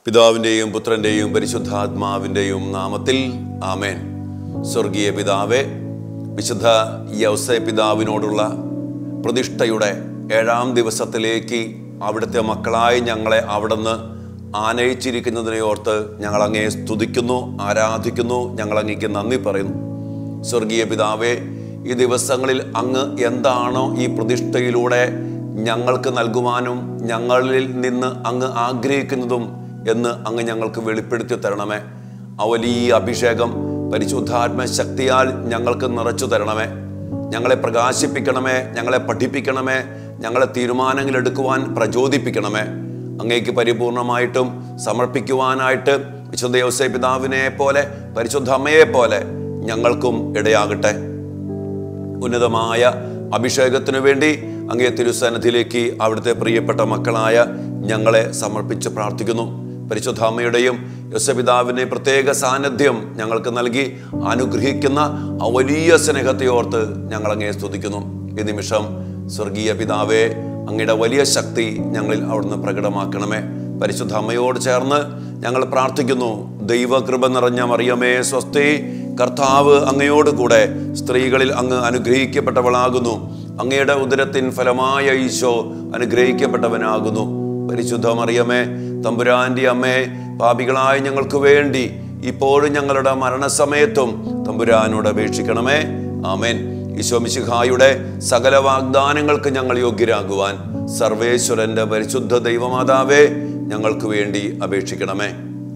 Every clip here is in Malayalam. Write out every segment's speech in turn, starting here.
പിതാവിൻ്റെയും പുത്രൻ്റെയും പരിശുദ്ധാത്മാവിൻ്റെയും നാമത്തിൽ ആമേൻ സ്വർഗീയ പിതാവെ വിശുദ്ധ യൗസെ പിതാവിനോടുള്ള പ്രതിഷ്ഠയുടെ ഏഴാം ദിവസത്തിലേക്ക് അവിടുത്തെ മക്കളായി ഞങ്ങളെ അവിടുന്ന് ആനയിച്ചിരിക്കുന്നതിനെ ഓർത്ത് ഞങ്ങൾ അങ്ങേ സ്തുതിക്കുന്നു ആരാധിക്കുന്നു ഞങ്ങൾ അങ്ങേക്ക് നന്ദി പറയുന്നു സ്വർഗീയ പിതാവേ ഈ ദിവസങ്ങളിൽ അങ്ങ് എന്താണോ ഈ പ്രതിഷ്ഠയിലൂടെ ഞങ്ങൾക്ക് നൽകുവാനും ഞങ്ങളിൽ നിന്ന് അങ്ങ് ആഗ്രഹിക്കുന്നതും എന്ന് അങ്ങ് ഞങ്ങൾക്ക് വെളിപ്പെടുത്തി തരണമേ ആ വലിയ അഭിഷേകം പരിശുദ്ധാത്മ ശക്തിയാൽ ഞങ്ങൾക്ക് നിറച്ചു തരണമേ ഞങ്ങളെ പ്രകാശിപ്പിക്കണമേ ഞങ്ങളെ പഠിപ്പിക്കണമേ ഞങ്ങളെ തീരുമാനങ്ങൾ എടുക്കുവാൻ പ്രചോദിപ്പിക്കണമേ അങ്ങേക്ക് പരിപൂർണമായിട്ടും സമർപ്പിക്കുവാനായിട്ട് വിശുദ്ധ യോസേ പിതാവിനെ പോലെ പരിശുദ്ധ അമ്മയെ പോലെ ഞങ്ങൾക്കും ഇടയാകട്ടെ ഉന്നതമായ അഭിഷേകത്തിനു വേണ്ടി അങ്ങേ തിരുസന്നിധിയിലേക്ക് അവിടുത്തെ പ്രിയപ്പെട്ട മക്കളായ ഞങ്ങളെ സമർപ്പിച്ച് പ്രാർത്ഥിക്കുന്നു പരിശുദ്ധ അമ്മയുടെയും യശപിതാവിൻ്റെ പ്രത്യേക സാന്നിധ്യം ഞങ്ങൾക്ക് നൽകി അനുഗ്രഹിക്കുന്ന ആ വലിയ സ്നേഹത്തെ ഓർത്ത് ഞങ്ങൾ അങ്ങേ സ്തുതിക്കുന്നു ഈ നിമിഷം സ്വർഗീയ പിതാവേ അങ്ങയുടെ വലിയ ശക്തി ഞങ്ങളിൽ അവിടുന്ന് പ്രകടമാക്കണമേ പരിശുദ്ധ അമ്മയോട് ചേർന്ന് ഞങ്ങൾ പ്രാർത്ഥിക്കുന്നു ദൈവകൃപ നിറഞ്ഞ മറിയമേ സ്വസ്തി കർത്താവ് അങ്ങയോട് കൂടെ സ്ത്രീകളിൽ അങ്ങ് അനുഗ്രഹിക്കപ്പെട്ടവളാകുന്നു അങ്ങയുടെ ഉദരത്തിൻ ഫലമായ ഈശോ അനുഗ്രഹിക്കപ്പെട്ടവനാകുന്നു പരിശുദ്ധ മറിയമേ തമ്പുരാന്റെ അമ്മേ പാപികളായ ഞങ്ങൾക്ക് വേണ്ടി ഇപ്പോഴും ഞങ്ങളുടെ മരണസമയത്തും തമ്പുരാനോട് അപേക്ഷിക്കണമേ ആമേൻ ഈശോ മിശിഹായുടെ സകല വാഗ്ദാനങ്ങൾക്ക് ഞങ്ങൾ യോഗ്യരാകുവാൻ സർവേശ്വരന്റെ പരിശുദ്ധ ദൈവമാതാവേ ഞങ്ങൾക്ക് വേണ്ടി അപേക്ഷിക്കണമേ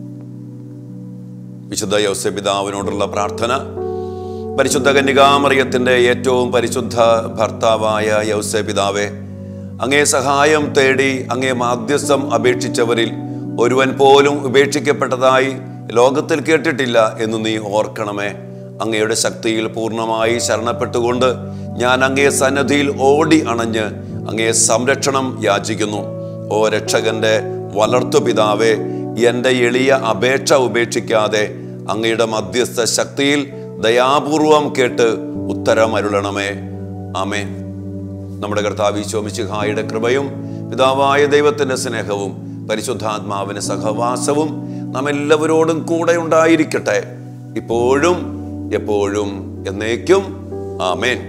വിശുദ്ധ യോസെ പിതാവിനോടുള്ള പ്രാർത്ഥന പരിശുദ്ധ കന്യകാമറിയത്തിന്റെ ഏറ്റവും പരിശുദ്ധ ഭർത്താവായ യൗസെ പിതാവെ അങ്ങേ സഹായം തേടി അങ്ങേ മാധ്യസ്ഥം അപേക്ഷിച്ചവരിൽ ഒരുവൻ പോലും ഉപേക്ഷിക്കപ്പെട്ടതായി ലോകത്തിൽ കേട്ടിട്ടില്ല എന്ന് നീ ഓർക്കണമേ അങ്ങയുടെ ശക്തിയിൽ പൂർണ്ണമായി ശരണപ്പെട്ടുകൊണ്ട് ഞാൻ അങ്ങേ സന്നദ്ധിയിൽ ഓടി അണഞ്ഞ് അങ്ങേ സംരക്ഷണം യാചിക്കുന്നു ഓ രക്ഷകന്റെ വളർത്തു പിതാവേ എൻ്റെ എളിയ അപേക്ഷ ഉപേക്ഷിക്കാതെ അങ്ങയുടെ മധ്യസ്ഥ ശക്തിയിൽ ദയാപൂർവം കേട്ട് ഉത്തരം അരുളണമേ ആമേ നമ്മുടെ കർത്താവ് ഈശോമിശിഹായുടെ കൃപയും പിതാവായ ദൈവത്തിൻ്റെ സ്നേഹവും പരിശുദ്ധാത്മാവിന് സഹവാസവും നാം എല്ലാവരോടും കൂടെ ഉണ്ടായിരിക്കട്ടെ ഇപ്പോഴും എപ്പോഴും എന്നേക്കും ആമേൻ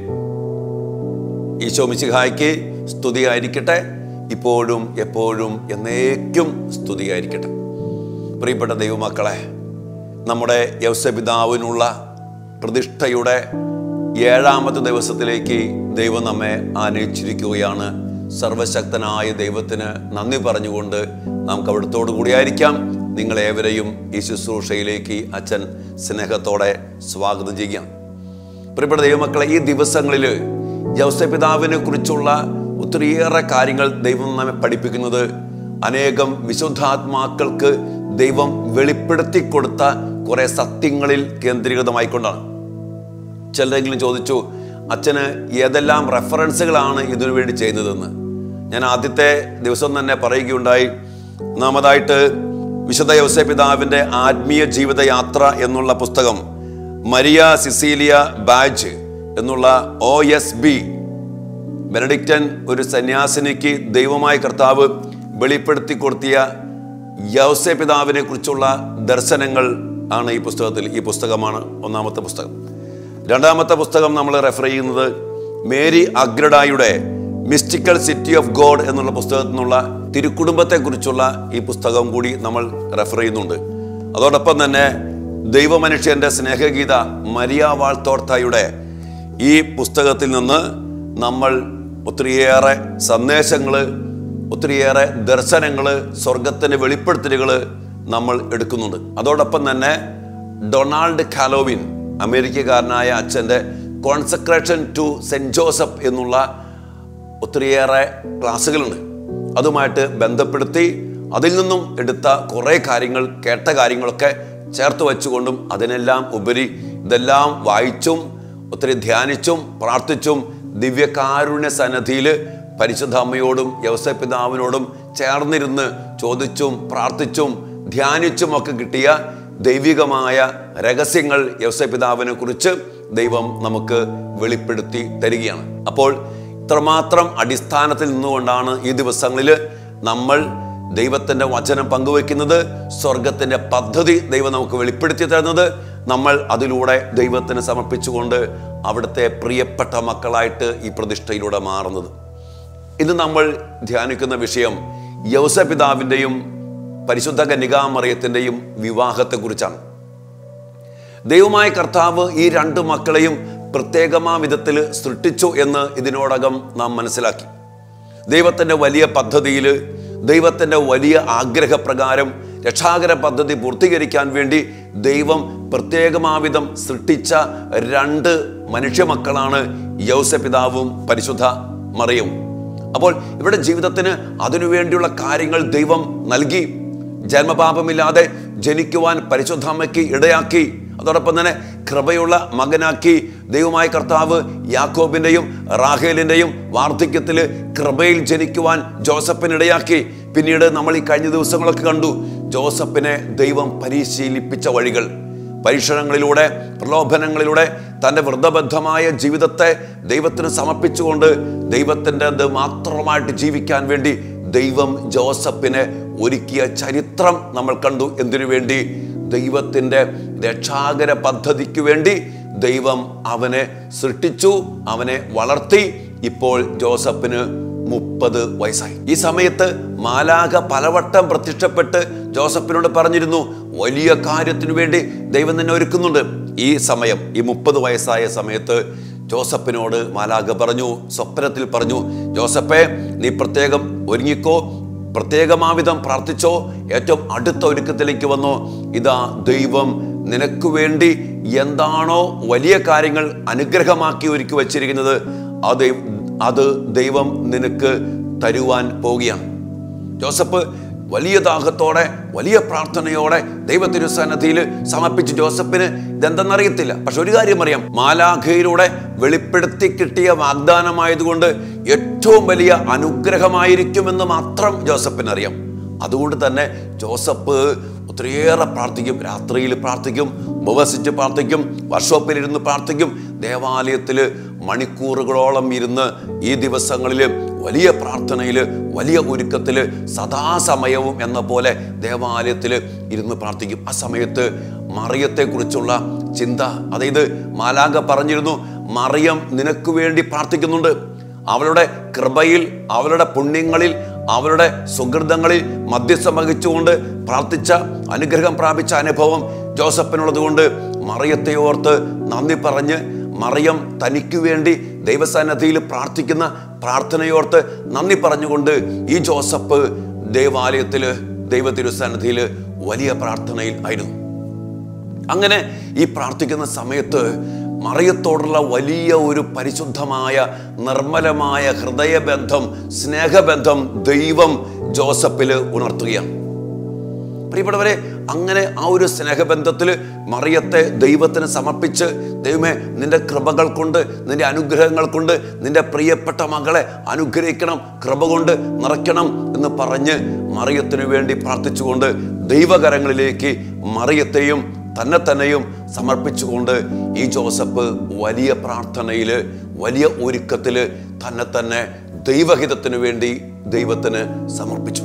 ഈശോ മിശിഹായ്ക്ക് സ്തുതിയായിരിക്കട്ടെ ഇപ്പോഴും എപ്പോഴും എന്നേക്കും സ്തുതിയായിരിക്കട്ടെ പ്രിയപ്പെട്ട ദൈവമക്കളെ നമ്മുടെ യൗസപിതാവിനുള്ള പ്രതിഷ്ഠയുടെ ഏഴാമത്തെ ദിവസത്തിലേക്ക് ദൈവം നമ്മെ ആനയിച്ചിരിക്കുകയാണ് സർവശക്തനായ ദൈവത്തിന് നന്ദി പറഞ്ഞുകൊണ്ട് നമുക്ക് അവിടുത്തോടു കൂടിയായിരിക്കാം നിങ്ങളേവരെയും ഈ ശുശ്രൂഷയിലേക്ക് അച്ഛൻ സ്നേഹത്തോടെ സ്വാഗതം ചെയ്യാം പ്രിയപ്പെട്ട ദൈവമക്കളെ ഈ ദിവസങ്ങളിൽ ജൗസപിതാവിനെ കുറിച്ചുള്ള ഒത്തിരിയേറെ കാര്യങ്ങൾ ദൈവം നമ്മെ പഠിപ്പിക്കുന്നത് അനേകം വിശുദ്ധാത്മാക്കൾക്ക് ദൈവം വെളിപ്പെടുത്തി കൊടുത്ത കുറെ സത്യങ്ങളിൽ കേന്ദ്രീകൃതമായിക്കൊണ്ടാണ് ചിലരെങ്കിലും ചോദിച്ചു അച്ഛന് ഏതെല്ലാം റെഫറൻസുകളാണ് ഇതിനു വേണ്ടി ചെയ്യുന്നതെന്ന് ഞാൻ ആദ്യത്തെ ദിവസം തന്നെ പറയുകയുണ്ടായി ഒന്നാമതായിട്ട് വിശുദ്ധ യോസെ പിതാവിൻ്റെ ആത്മീയ ജീവിതയാത്ര എന്നുള്ള പുസ്തകം മരിയ സിസീലിയ ബാജ് എന്നുള്ള ഒ എസ് ബി ബെനഡിക്റ്റൻ ഒരു സന്യാസിനിക്ക് ദൈവമായ കർത്താവ് വെളിപ്പെടുത്തി കൊടുത്തിയ യൗസെ പിതാവിനെ കുറിച്ചുള്ള ദർശനങ്ങൾ ആണ് ഈ പുസ്തകത്തിൽ ഈ പുസ്തകമാണ് ഒന്നാമത്തെ പുസ്തകം രണ്ടാമത്തെ പുസ്തകം നമ്മൾ റെഫർ ചെയ്യുന്നത് മേരി അഗ്രഡായുടെ മിസ്റ്റിക്കൽ സിറ്റി ഓഫ് ഗോഡ് എന്നുള്ള പുസ്തകത്തിൽ നിന്നുള്ള തിരുക്കുടുംബത്തെക്കുറിച്ചുള്ള ഈ പുസ്തകം കൂടി നമ്മൾ റെഫർ ചെയ്യുന്നുണ്ട് അതോടൊപ്പം തന്നെ ദൈവമനുഷ്യന്റെ സ്നേഹഗീത മരിയ വാൾത്തോർത്തായുടെ ഈ പുസ്തകത്തിൽ നിന്ന് നമ്മൾ ഒത്തിരിയേറെ സന്ദേശങ്ങൾ ഒത്തിരിയേറെ ദർശനങ്ങൾ സ്വർഗത്തിൻ്റെ വെളിപ്പെടുത്തലുകൾ നമ്മൾ എടുക്കുന്നുണ്ട് അതോടൊപ്പം തന്നെ ഡൊണാൾഡ് കാലോവിൻ അമേരിക്കക്കാരനായ അച്ഛൻ്റെ കോൺസെൻട്രേഷൻ ടു സെൻറ്റ് ജോസഫ് എന്നുള്ള ഒത്തിരിയേറെ ക്ലാസ്സുകളുണ്ട് അതുമായിട്ട് ബന്ധപ്പെടുത്തി അതിൽ നിന്നും എടുത്ത കുറേ കാര്യങ്ങൾ കേട്ട കാര്യങ്ങളൊക്കെ ചേർത്ത് വെച്ചുകൊണ്ടും അതിനെല്ലാം ഉപരി ഇതെല്ലാം വായിച്ചും ഒത്തിരി ധ്യാനിച്ചും പ്രാർത്ഥിച്ചും ദിവ്യകാരുണ്യ സന്നദ്ധിയിൽ പരിശുദ്ധ അമ്മയോടും യവസപിതാവിനോടും ചേർന്നിരുന്ന് ചോദിച്ചും പ്രാർത്ഥിച്ചും ധ്യാനിച്ചും ഒക്കെ കിട്ടിയ ദൈവികമായ രഹസ്യങ്ങൾ യവസപിതാവിനെ കുറിച്ച് ദൈവം നമുക്ക് വെളിപ്പെടുത്തി തരികയാണ് അപ്പോൾ ഇത്രമാത്രം അടിസ്ഥാനത്തിൽ നിന്നുകൊണ്ടാണ് ഈ ദിവസങ്ങളിൽ നമ്മൾ ദൈവത്തിൻ്റെ വചനം പങ്കുവെക്കുന്നത് സ്വർഗത്തിൻ്റെ പദ്ധതി ദൈവം നമുക്ക് വെളിപ്പെടുത്തി തരുന്നത് നമ്മൾ അതിലൂടെ ദൈവത്തിന് സമർപ്പിച്ചുകൊണ്ട് അവിടുത്തെ പ്രിയപ്പെട്ട മക്കളായിട്ട് ഈ പ്രതിഷ്ഠയിലൂടെ മാറുന്നത് ഇന്ന് നമ്മൾ ധ്യാനിക്കുന്ന വിഷയം യൗസപിതാവിൻ്റെയും പരിശുദ്ധ കന്യകാമറിയത്തിൻ്റെയും വിവാഹത്തെക്കുറിച്ചാണ് ദൈവമായ കർത്താവ് ഈ രണ്ട് മക്കളെയും പ്രത്യേകമാ വിധത്തിൽ സൃഷ്ടിച്ചു എന്ന് ഇതിനോടകം നാം മനസ്സിലാക്കി ദൈവത്തിൻ്റെ വലിയ പദ്ധതിയിൽ ദൈവത്തിൻ്റെ വലിയ ആഗ്രഹപ്രകാരം രക്ഷാകര പദ്ധതി പൂർത്തീകരിക്കാൻ വേണ്ടി ദൈവം പ്രത്യേകമാവിധം സൃഷ്ടിച്ച രണ്ട് മനുഷ്യമക്കളാണ് യൗസപിതാവും പരിശുദ്ധ മറിയും അപ്പോൾ ഇവിടെ ജീവിതത്തിന് അതിനുവേണ്ടിയുള്ള കാര്യങ്ങൾ ദൈവം നൽകി ജന്മപാപമില്ലാതെ ജനിക്കുവാൻ പരിശുദ്ധാമ്മയ്ക്ക് ഇടയാക്കി അതോടൊപ്പം തന്നെ കൃപയുള്ള മകനാക്കി ദൈവമായ കർത്താവ് യാക്കോബിൻ്റെയും റാഹേലിൻ്റെയും വാർദ്ധക്യത്തിൽ കൃപയിൽ ജനിക്കുവാൻ ജോസഫിന് ഇടയാക്കി പിന്നീട് നമ്മൾ ഈ കഴിഞ്ഞ ദിവസങ്ങളൊക്കെ കണ്ടു ജോസഫിനെ ദൈവം പരിശീലിപ്പിച്ച വഴികൾ പരീക്ഷണങ്ങളിലൂടെ പ്രലോഭനങ്ങളിലൂടെ തൻ്റെ വൃദ്ധബദ്ധമായ ജീവിതത്തെ ദൈവത്തിന് സമർപ്പിച്ചുകൊണ്ട് ദൈവത്തിൻ്റെ അത് മാത്രമായിട്ട് ജീവിക്കാൻ വേണ്ടി ദൈവം ജോസഫിനെ ഒരുക്കിയ ചരിത്രം നമ്മൾ കണ്ടു എന്തിനു വേണ്ടി ദൈവത്തിൻ്റെ രക്ഷാകര പദ്ധതിക്ക് വേണ്ടി ദൈവം അവനെ സൃഷ്ടിച്ചു അവനെ വളർത്തി ഇപ്പോൾ ജോസഫിന് മുപ്പത് വയസ്സായി ഈ സമയത്ത് മാലാഖ പലവട്ടം പ്രത്യക്ഷപ്പെട്ട് ജോസഫിനോട് പറഞ്ഞിരുന്നു വലിയ കാര്യത്തിനു വേണ്ടി ദൈവം നിന്നെ ഒരുക്കുന്നുണ്ട് ഈ സമയം ഈ മുപ്പത് വയസ്സായ സമയത്ത് ജോസഫിനോട് മാലാഖ പറഞ്ഞു സ്വപ്നത്തിൽ പറഞ്ഞു ജോസഫെ നീ പ്രത്യേകം ഒരുങ്ങിക്കോ പ്രത്യേകമാവിധം പ്രാർത്ഥിച്ചോ ഏറ്റവും അടുത്ത ഒരുക്കത്തിലേക്ക് വന്നോ ഇതാ ദൈവം നിനക്ക് വേണ്ടി എന്താണോ വലിയ കാര്യങ്ങൾ അനുഗ്രഹമാക്കി ഒരുക്കി വച്ചിരിക്കുന്നത് അത് അത് ദൈവം നിനക്ക് തരുവാൻ പോവുകയാണ് ജോസഫ് വലിയ ദാഹത്തോടെ വലിയ പ്രാർത്ഥനയോടെ ദൈവത്തിനു സന്നദ്ധിയിൽ സമർപ്പിച്ച് ജോസഫിന് ഇതെന്തെന്നറിയത്തില്ല പക്ഷെ ഒരു കാര്യം അറിയാം മാലാഖയിലൂടെ വെളിപ്പെടുത്തി കിട്ടിയ വാഗ്ദാനമായതുകൊണ്ട് ഏറ്റവും വലിയ അനുഗ്രഹമായിരിക്കുമെന്ന് മാത്രം ജോസഫിന് അറിയാം അതുകൊണ്ട് തന്നെ ജോസഫ് ഒത്തിരിയേറെ പ്രാർത്ഥിക്കും രാത്രിയിൽ പ്രാർത്ഥിക്കും ഉപവസിച്ച് പ്രാർത്ഥിക്കും വർക്ക്ഷോപ്പിലിരുന്ന് പ്രാർത്ഥിക്കും ദേവാലയത്തിൽ മണിക്കൂറുകളോളം ഇരുന്ന് ഈ ദിവസങ്ങളിൽ വലിയ പ്രാർത്ഥനയിൽ വലിയ ഒരുക്കത്തിൽ സദാസമയവും എന്ന പോലെ ദേവാലയത്തിൽ ഇരുന്ന് പ്രാർത്ഥിക്കും ആ സമയത്ത് മറിയത്തെക്കുറിച്ചുള്ള ചിന്ത അതായത് മാലാക പറഞ്ഞിരുന്നു മറിയം നിനക്ക് വേണ്ടി പ്രാർത്ഥിക്കുന്നുണ്ട് അവളുടെ കൃപയിൽ അവളുടെ പുണ്യങ്ങളിൽ അവരുടെ സുഹൃതങ്ങളിൽ മധ്യസ്ഥം വഹിച്ചുകൊണ്ട് പ്രാർത്ഥിച്ച അനുഗ്രഹം പ്രാപിച്ച അനുഭവം ജോസഫിനുള്ളത് കൊണ്ട് മറിയത്തെ ഓർത്ത് നന്ദി പറഞ്ഞ് മറിയം തനിക്ക് വേണ്ടി ദൈവസന്നദ്ധിയിൽ പ്രാർത്ഥിക്കുന്ന പ്രാർത്ഥനയോർത്ത് നന്ദി പറഞ്ഞുകൊണ്ട് ഈ ജോസഫ് ദേവാലയത്തിൽ ദൈവ തിരുസന്നിധിയിൽ വലിയ പ്രാർത്ഥനയിൽ ആയിരുന്നു അങ്ങനെ ഈ പ്രാർത്ഥിക്കുന്ന സമയത്ത് മറിയത്തോടുള്ള വലിയ ഒരു പരിശുദ്ധമായ നിർമ്മലമായ ഹൃദയബന്ധം സ്നേഹബന്ധം ദൈവം ജോസഫിൽ ഉണർത്തുകയാണ് പ്രിയപ്പെട്ടവരെ അങ്ങനെ ആ ഒരു സ്നേഹബന്ധത്തിൽ മറിയത്തെ ദൈവത്തിന് സമർപ്പിച്ച് ദൈവമേ നിന്റെ കൃപകൾ കൊണ്ട് നിന്റെ അനുഗ്രഹങ്ങൾ കൊണ്ട് നിന്റെ പ്രിയപ്പെട്ട മകളെ അനുഗ്രഹിക്കണം കൃപ കൊണ്ട് നിറയ്ക്കണം എന്ന് പറഞ്ഞ് മറിയത്തിനു വേണ്ടി പ്രാർത്ഥിച്ചുകൊണ്ട് ദൈവകരങ്ങളിലേക്ക് മറിയത്തെയും തന്നെ തന്നെയും സമർപ്പിച്ചുകൊണ്ട് ഈ ജോസഫ് വലിയ പ്രാർത്ഥനയിൽ വലിയ ഒരുക്കത്തിൽ തന്നെ തന്നെ ദൈവഹിതത്തിനു വേണ്ടി ദൈവത്തിന് സമർപ്പിച്ചു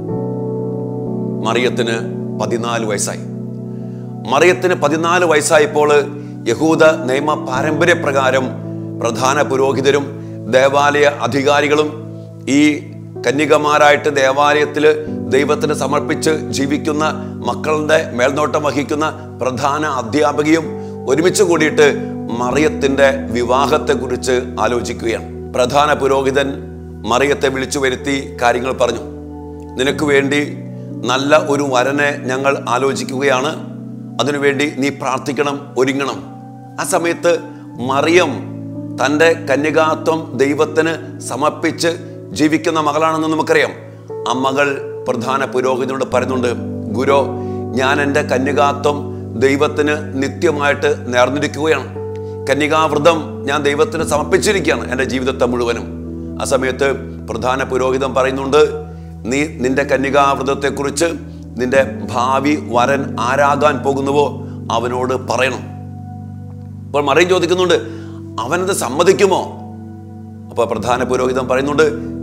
മറിയത്തിന് പതിനാല് വയസ്സായി മറിയത്തിന് പതിനാല് വയസ്സായപ്പോൾ യഹൂദ നിയമ പാരമ്പര്യപ്രകാരം പ്രധാന പുരോഹിതരും ദേവാലയ അധികാരികളും ഈ കന്യകമാരായിട്ട് ദേവാലയത്തിൽ ദൈവത്തിന് സമർപ്പിച്ച് ജീവിക്കുന്ന മക്കളുടെ മേൽനോട്ടം വഹിക്കുന്ന പ്രധാന അധ്യാപകയും ഒരുമിച്ച് കൂടിയിട്ട് മറിയത്തിൻ്റെ വിവാഹത്തെക്കുറിച്ച് ആലോചിക്കുകയാണ് പ്രധാന പുരോഹിതൻ മറിയത്തെ വിളിച്ചു വരുത്തി കാര്യങ്ങൾ പറഞ്ഞു നിനക്ക് വേണ്ടി നല്ല ഒരു വരനെ ഞങ്ങൾ ആലോചിക്കുകയാണ് അതിനുവേണ്ടി നീ പ്രാർത്ഥിക്കണം ഒരുങ്ങണം ആ സമയത്ത് മറിയം തൻ്റെ കന്യകാത്വം ദൈവത്തിന് സമർപ്പിച്ച് ജീവിക്കുന്ന മകളാണെന്ന് നമുക്കറിയാം ആ മകൾ പ്രധാന പുരോഹിതനോട് പറയുന്നുണ്ട് ഗുരു ഞാൻ എൻ്റെ കന്യകാത്വം ദൈവത്തിന് നിത്യമായിട്ട് നേർന്നിരിക്കുകയാണ് കന്യകാവ്രതം ഞാൻ ദൈവത്തിന് സമർപ്പിച്ചിരിക്കുകയാണ് എൻ്റെ ജീവിതത്തെ മുഴുവനും ആ സമയത്ത് പ്രധാന പുരോഹിതൻ പറയുന്നുണ്ട് നീ നിന്റെ കന്യകാവ്രതത്തെക്കുറിച്ച് നിന്റെ ഭാവി വരൻ ആരാകാൻ പോകുന്നുവോ അവനോട് പറയണം അപ്പോൾ മറിയം ചോദിക്കുന്നുണ്ട് അവനത് സമ്മതിക്കുമോ അപ്പോൾ പ്രധാന പുരോഹിതൻ പറയുന്നുണ്ട്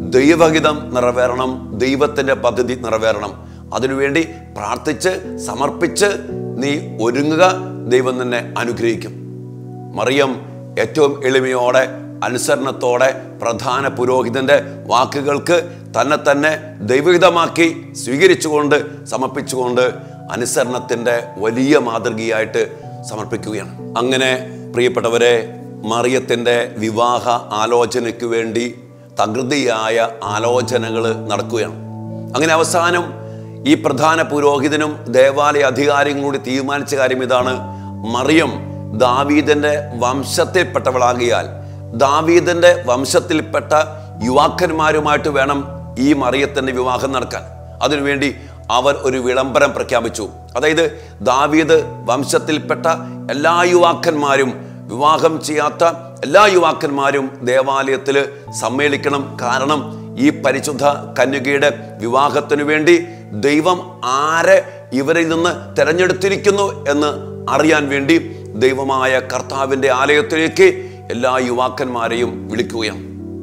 ദൈവഹിതം നിറവേറണം ദൈവത്തിൻ്റെ പദ്ധതി നിറവേറണം അതിനുവേണ്ടി പ്രാർത്ഥിച്ച് സമർപ്പിച്ച് നീ ഒരുങ്ങുക ദൈവം നിന്നെ അനുഗ്രഹിക്കും മറിയം ഏറ്റവും എളിമയോടെ അനുസരണത്തോടെ പ്രധാന പുരോഹിതന്റെ വാക്കുകൾക്ക് തന്നെ തന്നെ ദൈവഹിതമാക്കി സ്വീകരിച്ചുകൊണ്ട് സമർപ്പിച്ചുകൊണ്ട് അനുസരണത്തിന്റെ വലിയ മാതൃകയായിട്ട് സമർപ്പിക്കുകയാണ് അങ്ങനെ പ്രിയപ്പെട്ടവരെ മറിയത്തിന്റെ വിവാഹ ആലോചനയ്ക്ക് വേണ്ടി തകൃതിയായ ആലോചനകൾ നടക്കുകയാണ് അങ്ങനെ അവസാനം ഈ പ്രധാന പുരോഹിതനും ദേവാലയ അധികാരിയും കൂടി തീരുമാനിച്ച കാര്യം ഇതാണ് മറിയം ദാവീദിന്റെ വംശത്തിൽപ്പെട്ടവളാകിയാൽ ദാവീദിന്റെ വംശത്തിൽപ്പെട്ട യുവാക്കന്മാരുമായിട്ട് വേണം ഈ മറിയത്തിന്റെ വിവാഹം നടക്കാൻ അതിനുവേണ്ടി അവർ ഒരു വിളംബരം പ്രഖ്യാപിച്ചു അതായത് ദാവീദ് വംശത്തിൽപ്പെട്ട എല്ലാ യുവാക്കന്മാരും വിവാഹം ചെയ്യാത്ത എല്ലാ യുവാക്കന്മാരും ദേവാലയത്തിൽ സമ്മേളിക്കണം കാരണം ഈ പരിശുദ്ധ കന്യകയുടെ വിവാഹത്തിനു വേണ്ടി ദൈവം ആരെ ഇവരിൽ നിന്ന് തെരഞ്ഞെടുത്തിരിക്കുന്നു എന്ന് അറിയാൻ വേണ്ടി ദൈവമായ കർത്താവിൻ്റെ ആലയത്തിലേക്ക് എല്ലാ യുവാക്കന്മാരെയും വിളിക്കുകയാണ്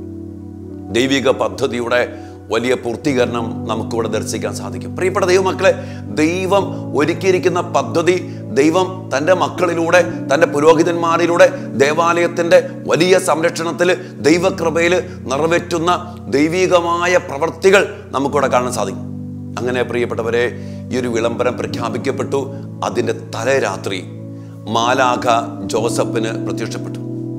ദൈവിക പദ്ധതിയുടെ വലിയ പൂർത്തീകരണം നമുക്കിവിടെ ദർശിക്കാൻ സാധിക്കും പ്രിയപ്പെട്ട ദൈവമക്കളെ ദൈവം ഒരുക്കിയിരിക്കുന്ന പദ്ധതി ദൈവം തൻ്റെ മക്കളിലൂടെ തൻ്റെ പുരോഹിതന്മാരിലൂടെ ദേവാലയത്തിൻ്റെ വലിയ സംരക്ഷണത്തിൽ ദൈവകൃപയിൽ നിറവേറ്റുന്ന ദൈവികമായ പ്രവൃത്തികൾ നമുക്കിവിടെ കാണാൻ സാധിക്കും അങ്ങനെ പ്രിയപ്പെട്ടവരെ ഈ ഒരു വിളംബരം പ്രഖ്യാപിക്കപ്പെട്ടു അതിൻ്റെ തലേരാത്രി മാലാഖ ജോസഫിന് പ്രത്യക്ഷപ്പെട്ടു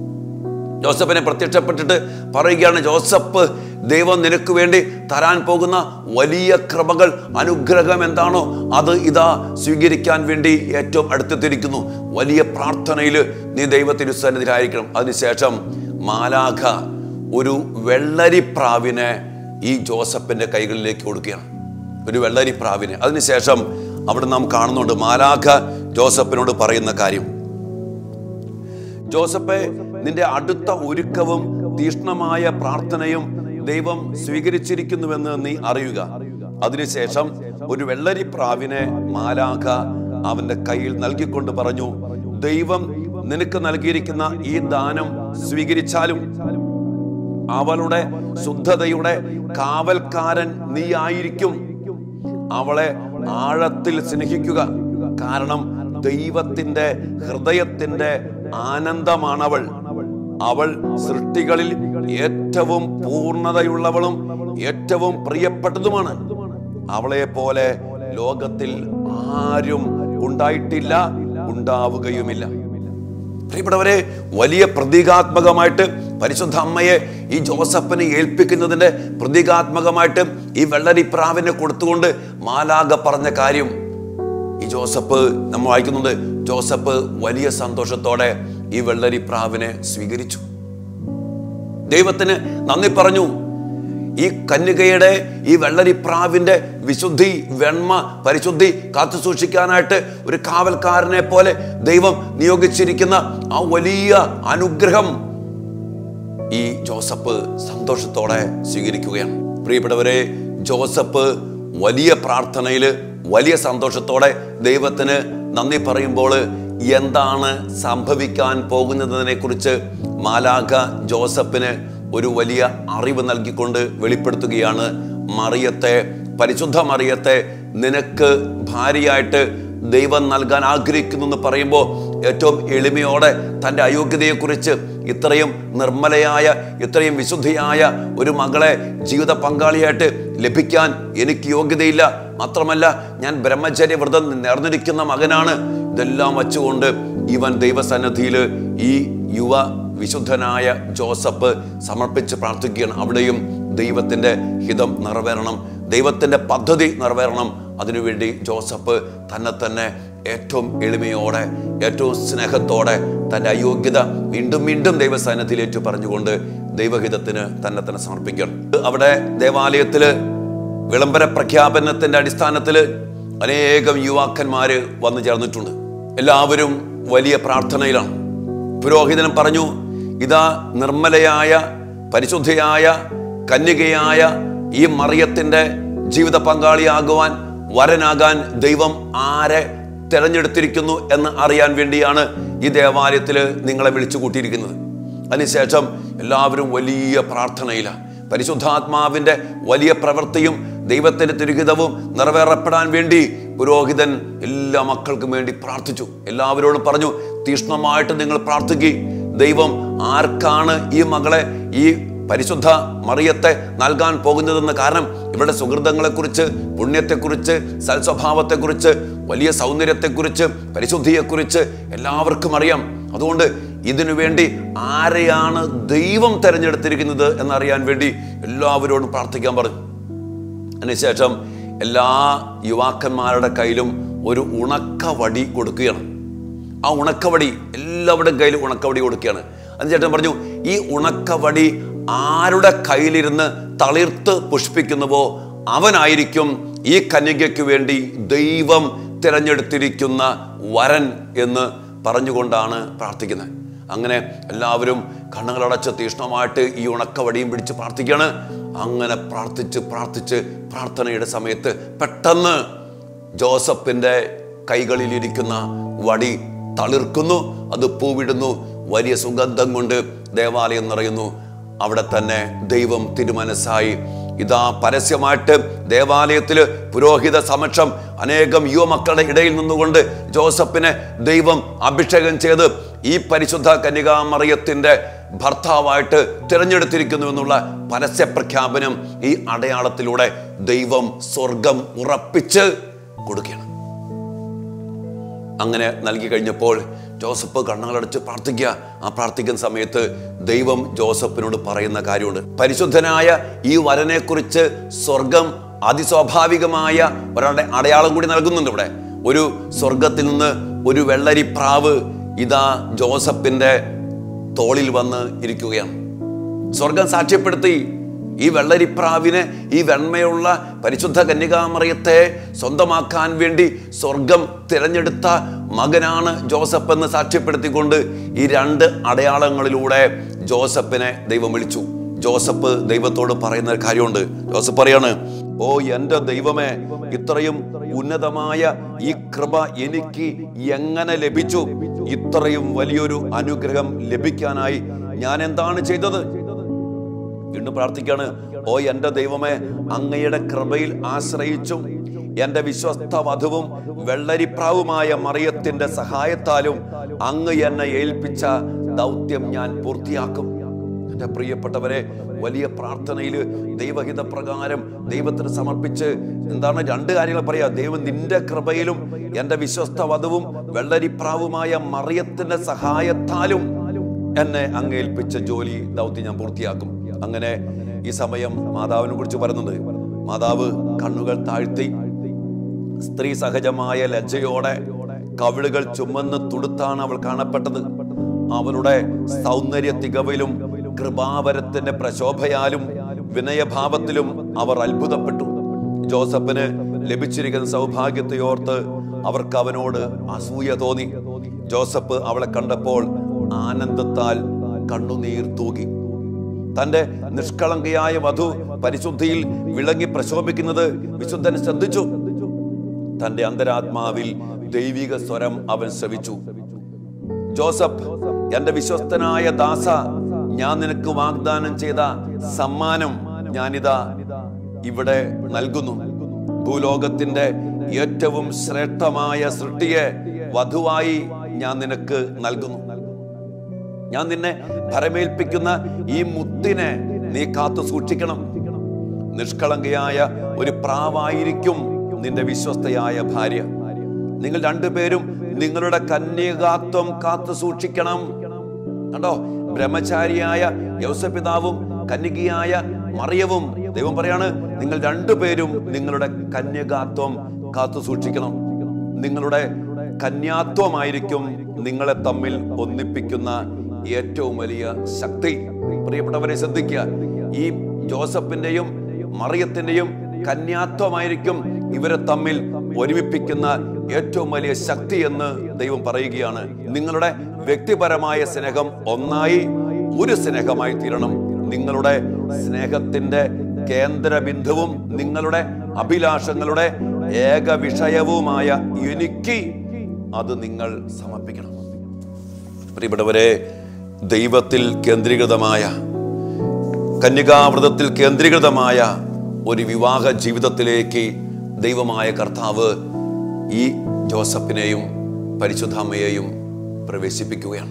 ജോസഫിനെ പ്രത്യക്ഷപ്പെട്ടിട്ട് പറയുകയാണ് ജോസഫ് ദൈവം നിനക്ക് വേണ്ടി തരാൻ പോകുന്ന വലിയ കൃപകൾ അനുഗ്രഹം എന്താണോ അത് ഇതാ സ്വീകരിക്കാൻ വേണ്ടി ഏറ്റവും അടുത്തെത്തിയിരിക്കുന്നു വലിയ പ്രാർത്ഥനയിൽ നീ ദൈവത്തിന് സന്നിധിയിലായിരിക്കണം അതിനുശേഷം മാലാഖ ഒരു വെള്ളരിപ്രാവിനെ ഈ ജോസഫിന്റെ കൈകളിലേക്ക് കൊടുക്കുകയാണ് ഒരു വെള്ളരിപ്രാവിനെ അതിനുശേഷം അവിടെ നാം കാണുന്നുണ്ട് മാലാഖ ജോസഫിനോട് പറയുന്ന കാര്യം ജോസഫെ നിന്റെ അടുത്ത ഒരുക്കവും തീഷ്ണമായ പ്രാർത്ഥനയും ദൈവം സ്വീകരിച്ചിരിക്കുന്നുവെന്ന് നീ അറിയുക അതിനുശേഷം ഒരു വെള്ളരി പ്രാവിനെ മാലാഖ അവന്റെ കയ്യിൽ നൽകിക്കൊണ്ട് പറഞ്ഞു ദൈവം നിനക്ക് നൽകിയിരിക്കുന്ന ഈ ദാനം സ്വീകരിച്ചാലും അവളുടെ ശുദ്ധതയുടെ കാവൽക്കാരൻ നീ ആയിരിക്കും അവളെ ആഴത്തിൽ സ്നേഹിക്കുക കാരണം ദൈവത്തിന്റെ ഹൃദയത്തിന്റെ ആനന്ദമാണവൾ അവൾ സൃഷ്ടികളിൽ ഏറ്റവും പൂർണ്ണതയുള്ളവളും ഏറ്റവും പ്രിയപ്പെട്ടതുമാണ് അവളെ പോലെ ലോകത്തിൽ ആരും ഉണ്ടായിട്ടില്ല ഉണ്ടാവുകയുമില്ല പ്രിയപ്പെട്ടവരെ വലിയ പ്രതീകാത്മകമായിട്ട് പരിശുദ്ധ അമ്മയെ ഈ ജോസഫിനെ ഏൽപ്പിക്കുന്നതിന്റെ പ്രതീകാത്മകമായിട്ട് ഈ വെള്ളരിപ്രാവിനെ കൊടുത്തുകൊണ്ട് മാലാഗ പറഞ്ഞ കാര്യം ഈ ജോസഫ് നമ്മൾ വായിക്കുന്നുണ്ട് ജോസഫ് വലിയ സന്തോഷത്തോടെ ഈ വെള്ളരിപ്രാവിനെ സ്വീകരിച്ചു ദൈവത്തിന് നന്ദി പറഞ്ഞു ഈ കന്യകയുടെ ഈ വെള്ളരിപ്രാവിന്റെ വിശുദ്ധി വെണ്മ പരിശുദ്ധി കാത്തു സൂക്ഷിക്കാനായിട്ട് ഒരു കാവൽക്കാരനെ പോലെ ദൈവം നിയോഗിച്ചിരിക്കുന്ന ആ വലിയ അനുഗ്രഹം ഈ ജോസഫ് സന്തോഷത്തോടെ സ്വീകരിക്കുകയാണ് പ്രിയപ്പെട്ടവരെ ജോസഫ് വലിയ പ്രാർത്ഥനയിൽ വലിയ സന്തോഷത്തോടെ ദൈവത്തിന് നന്ദി പറയുമ്പോൾ എന്താണ് സംഭവിക്കാൻ പോകുന്നതിനെ കുറിച്ച് മാലാഖ ജോസഫിന് ഒരു വലിയ അറിവ് നൽകിക്കൊണ്ട് വെളിപ്പെടുത്തുകയാണ് മറിയത്തെ പരിശുദ്ധ മറിയത്തെ നിനക്ക് ഭാര്യയായിട്ട് ദൈവം നൽകാൻ ആഗ്രഹിക്കുന്നു എന്ന് പറയുമ്പോൾ ഏറ്റവും എളിമയോടെ തൻ്റെ അയോഗ്യതയെക്കുറിച്ച് ഇത്രയും നിർമ്മലയായ ഇത്രയും വിശുദ്ധിയായ ഒരു മകളെ ജീവിത പങ്കാളിയായിട്ട് ലഭിക്കാൻ എനിക്ക് യോഗ്യതയില്ല മാത്രമല്ല ഞാൻ ബ്രഹ്മചര്യ വ്രതം നേർന്നിരിക്കുന്ന മകനാണ് ഇതെല്ലാം വച്ചുകൊണ്ട് ഇവൻ ദൈവസന്നിധിയിൽ ഈ യുവ വിശുദ്ധനായ ജോസഫ് സമർപ്പിച്ച് പ്രാർത്ഥിക്കുകയാണ് അവിടെയും ദൈവത്തിൻ്റെ ഹിതം നിറവേറണം ദൈവത്തിൻ്റെ പദ്ധതി നിറവേറണം അതിനുവേണ്ടി ജോസഫ് തന്നെ തന്നെ ഏറ്റവും എളിമയോടെ ഏറ്റവും സ്നേഹത്തോടെ തൻ്റെ അയോഗ്യത വീണ്ടും വീണ്ടും ദൈവസന്നിധിയിലേറ്റു പറഞ്ഞുകൊണ്ട് ദൈവഹിതത്തിന് തന്നെ തന്നെ സമർപ്പിക്കണം അവിടെ ദേവാലയത്തിൽ വിളംബര പ്രഖ്യാപനത്തിന്റെ അടിസ്ഥാനത്തിൽ അനേകം യുവാക്കന്മാര് വന്നു ചേർന്നിട്ടുണ്ട് എല്ലാവരും വലിയ പ്രാർത്ഥനയിലാണ് പുരോഹിതൻ പറഞ്ഞു ഇതാ നിർമ്മലയായ പരിശുദ്ധയായ കന്യകയായ ഈ മറിയത്തിന്റെ ജീവിത പങ്കാളിയാകുവാൻ വരനാകാൻ ദൈവം ആരെ തിരഞ്ഞെടുത്തിരിക്കുന്നു എന്ന് അറിയാൻ വേണ്ടിയാണ് ഈ ദേവാലയത്തിൽ നിങ്ങളെ വിളിച്ചു കൂട്ടിയിരിക്കുന്നത് അതിനുശേഷം എല്ലാവരും വലിയ പ്രാർത്ഥനയിലാണ് പരിശുദ്ധാത്മാവിന്റെ വലിയ പ്രവൃത്തിയും ദൈവത്തിന്റെ തിരുഹിതവും നിറവേറപ്പെടാൻ വേണ്ടി പുരോഹിതൻ എല്ലാ മക്കൾക്കും വേണ്ടി പ്രാർത്ഥിച്ചു എല്ലാവരോടും പറഞ്ഞു തീഷ്ണമായിട്ട് നിങ്ങൾ പ്രാർത്ഥിക്കുക ദൈവം ആർക്കാണ് ഈ മകളെ ഈ പരിശുദ്ധ മറിയത്തെ നൽകാൻ പോകുന്നതെന്ന് കാരണം ഇവരുടെ സുഹൃതങ്ങളെക്കുറിച്ച് പുണ്യത്തെക്കുറിച്ച് സൽസ്വഭാവത്തെക്കുറിച്ച് വലിയ സൗന്ദര്യത്തെക്കുറിച്ച് പരിശുദ്ധിയെക്കുറിച്ച് എല്ലാവർക്കും അറിയാം അതുകൊണ്ട് ഇതിനു വേണ്ടി ആരെയാണ് ദൈവം തെരഞ്ഞെടുത്തിരിക്കുന്നത് എന്നറിയാൻ വേണ്ടി എല്ലാവരോടും പ്രാർത്ഥിക്കാൻ പറഞ്ഞു അതിനുശേഷം എല്ലാ യുവാക്കന്മാരുടെ കയ്യിലും ഒരു ഉണക്ക വടി കൊടുക്കുകയാണ് ആ ഉണക്കവടി എല്ലാവരുടെയും കയ്യിൽ ഉണക്കവടി കൊടുക്കുകയാണ് അതിനുശേഷം പറഞ്ഞു ഈ ഉണക്കവടി ആരുടെ കയ്യിലിരുന്ന് തളിർത്ത് പുഷ്പിക്കുന്നുവോ അവനായിരിക്കും ഈ കന്യകയ്ക്ക് വേണ്ടി ദൈവം തിരഞ്ഞെടുത്തിരിക്കുന്ന വരൻ എന്ന് പറഞ്ഞുകൊണ്ടാണ് പ്രാർത്ഥിക്കുന്നത് അങ്ങനെ എല്ലാവരും കണ്ണുകളടച്ച് തീഷ്ണമായിട്ട് ഈ ഉണക്കവടിയും പിടിച്ച് പ്രാർത്ഥിക്കുകയാണ് അങ്ങനെ പ്രാർത്ഥിച്ച് പ്രാർത്ഥിച്ച് പ്രാർത്ഥനയുടെ സമയത്ത് പെട്ടെന്ന് ജോസഫിന്റെ കൈകളിലിരിക്കുന്ന വടി തളിർക്കുന്നു അത് പൂവിടുന്നു വലിയ സുഗന്ധം കൊണ്ട് ദേവാലയം നിറയുന്നു അവിടെ തന്നെ ദൈവം തിരുമനസ്സായി ഇതാ പരസ്യമായിട്ട് ദേവാലയത്തിൽ പുരോഹിത സമക്ഷം അനേകം യുവമക്കളുടെ ഇടയിൽ നിന്നുകൊണ്ട് ജോസഫിനെ ദൈവം അഭിഷേകം ചെയ്ത് ഈ പരിശുദ്ധ കന്യകാമറിയത്തിന്റെ ഭർത്താവായിട്ട് തിരഞ്ഞെടുത്തിരിക്കുന്നു എന്നുള്ള പരസ്യ പ്രഖ്യാപനം ഈ അടയാളത്തിലൂടെ ദൈവം സ്വർഗം ഉറപ്പിച്ച് കൊടുക്കുകയാണ് അങ്ങനെ നൽകി കഴിഞ്ഞപ്പോൾ ജോസഫ് കണ്ണുകളടച്ച് പ്രാർത്ഥിക്കുക ആ പ്രാർത്ഥിക്കുന്ന സമയത്ത് ദൈവം ജോസഫിനോട് പറയുന്ന കാര്യമുണ്ട് പരിശുദ്ധനായ ഈ വരനെക്കുറിച്ച് സ്വർഗം അതിസ്വാഭാവികമായ ഒരാളുടെ അടയാളം കൂടി നൽകുന്നുണ്ട് ഇവിടെ ഒരു സ്വർഗത്തിൽ നിന്ന് ഒരു വെള്ളരിപ്രാവ് ഇതാ ജോസഫിന്റെ തോളിൽ വന്ന് ഇരിക്കുകയാണ് സ്വർഗം സാക്ഷ്യപ്പെടുത്തി ഈ വെള്ളരിപ്രാവിനെ ഈ വെണ്മയുള്ള പരിശുദ്ധ കന്യകാമറിയത്തെ സ്വന്തമാക്കാൻ വേണ്ടി സ്വർഗം തിരഞ്ഞെടുത്ത മകനാണ് ജോസഫ് എന്ന് സാക്ഷ്യപ്പെടുത്തിക്കൊണ്ട് ഈ രണ്ട് അടയാളങ്ങളിലൂടെ ജോസഫിനെ ദൈവം വിളിച്ചു ജോസഫ് ദൈവത്തോട് പറയുന്ന ഒരു കാര്യമുണ്ട് ജോസഫ് പറയാണ് ഓ എൻ്റെ ദൈവമേ ഇത്രയും ഉന്നതമായ ഈ കൃപ എനിക്ക് എങ്ങനെ ലഭിച്ചു ഇത്രയും വലിയൊരു അനുഗ്രഹം ലഭിക്കാനായി ഞാൻ എന്താണ് ചെയ്തത് വീണ്ടും പ്രാർത്ഥിക്കാണ് ഓ എൻ്റെ ദൈവമേ അങ്ങയുടെ കൃപയിൽ ആശ്രയിച്ചും എൻ്റെ വിശ്വസ്ത വധുവും വെള്ളരിപ്രാവുമായ മറിയത്തിന്റെ സഹായത്താലും അങ്ങ് എന്നെ ഏൽപ്പിച്ച ദൗത്യം ഞാൻ പൂർത്തിയാക്കും എൻ്റെ പ്രിയപ്പെട്ടവരെ വലിയ പ്രാർത്ഥനയിൽ ദൈവഹിത പ്രകാരം ദൈവത്തിന് സമർപ്പിച്ച് എന്താണ് രണ്ട് കാര്യങ്ങൾ പറയാ ദൈവം നിന്റെ കൃപയിലും എൻ്റെ വിശ്വസ്ത വധുവും വെള്ളരിപ്രാവുമായ മറിയത്തിന്റെ സഹായത്താലും എന്നെ അങ്ങ് ഏൽപ്പിച്ച ജോലി ദൗത്യം ഞാൻ പൂർത്തിയാക്കും അങ്ങനെ ഈ സമയം മാതാവിനെ കുറിച്ച് പറയുന്നുണ്ട് മാതാവ് കണ്ണുകൾ താഴ്ത്തി സ്ത്രീ സഹജമായ ലജ്ജയോടെ കവിളുകൾ ചുമന്ന് തുടുത്താണ് അവൾ കാണപ്പെട്ടത് അവളുടെ സൗന്ദര്യ തികവിലും കൃപാവരത്തിന്റെ പ്രശോഭയാലും വിനയഭാവത്തിലും അവർ അത്ഭുതപ്പെട്ടു ജോസഫിന് ലഭിച്ചിരിക്കുന്ന സൗഭാഗ്യത്തെ ഓർത്ത് അവർക്ക് അവനോട് അസൂയ തോന്നി ജോസഫ് അവളെ കണ്ടപ്പോൾ ആനന്ദത്താൽ കണ്ണുനീർ തൂകി തന്റെ നിഷ്കളങ്കയായ വധു പരിശുദ്ധിയിൽ വിളങ്ങി പ്രശോഭിക്കുന്നത് വിശുദ്ധൻ ശ്രദ്ധിച്ചു തന്റെ അന്തരാത്മാവിൽ ദൈവിക സ്വരം അവൻ ശ്രവിച്ചു ജോസഫ് എന്റെ വിശ്വസ്തനായ ദാസ ഞാൻ നിനക്ക് വാഗ്ദാനം ചെയ്ത സമ്മാനം ഞാനിതാ ഇവിടെ നൽകുന്നു ഭൂലോകത്തിന്റെ ഏറ്റവും ശ്രേഷ്ഠമായ സൃഷ്ടിയെ വധുവായി ഞാൻ നിനക്ക് നൽകുന്നു ഞാൻ നിന്നെ ഭരമേൽപ്പിക്കുന്ന ഈ മുത്തിനെ നീ കാത്തു സൂക്ഷിക്കണം നിഷ്കളങ്കയായ ഒരു പ്രാവായിരിക്കും നിന്റെ വിശ്വസ്തയായ ഭാര്യ നിങ്ങൾ രണ്ടുപേരും നിങ്ങളുടെ കന്യകാത്വം കാത്തു സൂക്ഷിക്കണം കണ്ടോ ബ്രഹ്മചാരിയായ യൗസപിതാവും കന്യകയായ മറിയവും ദൈവം പറയാണ് നിങ്ങൾ രണ്ടുപേരും നിങ്ങളുടെ കന്യകാത്വം കാത്തു സൂക്ഷിക്കണം നിങ്ങളുടെ കന്യാത്വമായിരിക്കും നിങ്ങളെ തമ്മിൽ ഒന്നിപ്പിക്കുന്ന ഏറ്റവും വലിയ ശക്തി പ്രിയപ്പെട്ടവരെ ശ്രദ്ധിക്കുക ഈ ജോസഫിന്റെയും മറിയത്തിന്റെയും കന്യാത്വമായിരിക്കും ഇവരെ തമ്മിൽ ഒരുമിപ്പിക്കുന്ന ഏറ്റവും വലിയ ശക്തി എന്ന് ദൈവം പറയുകയാണ് നിങ്ങളുടെ വ്യക്തിപരമായ സ്നേഹം ഒന്നായി ഒരു സ്നേഹമായി തീരണം നിങ്ങളുടെ സ്നേഹത്തിന്റെ കേന്ദ്ര ബിന്ദുവും നിങ്ങളുടെ അഭിലാഷങ്ങളുടെ ഏക വിഷയവുമായ എനിക്ക് അത് നിങ്ങൾ സമർപ്പിക്കണം പ്രിയപ്പെട്ടവരെ ദൈവത്തിൽ കേന്ദ്രീകൃതമായ കന്യകാവ്രതത്തിൽ കേന്ദ്രീകൃതമായ ഒരു വിവാഹ ജീവിതത്തിലേക്ക് ദൈവമായ കർത്താവ് ഈ ജോസഫിനെയും പരിശുദ്ധാമ്മയെയും പ്രവേശിപ്പിക്കുകയാണ്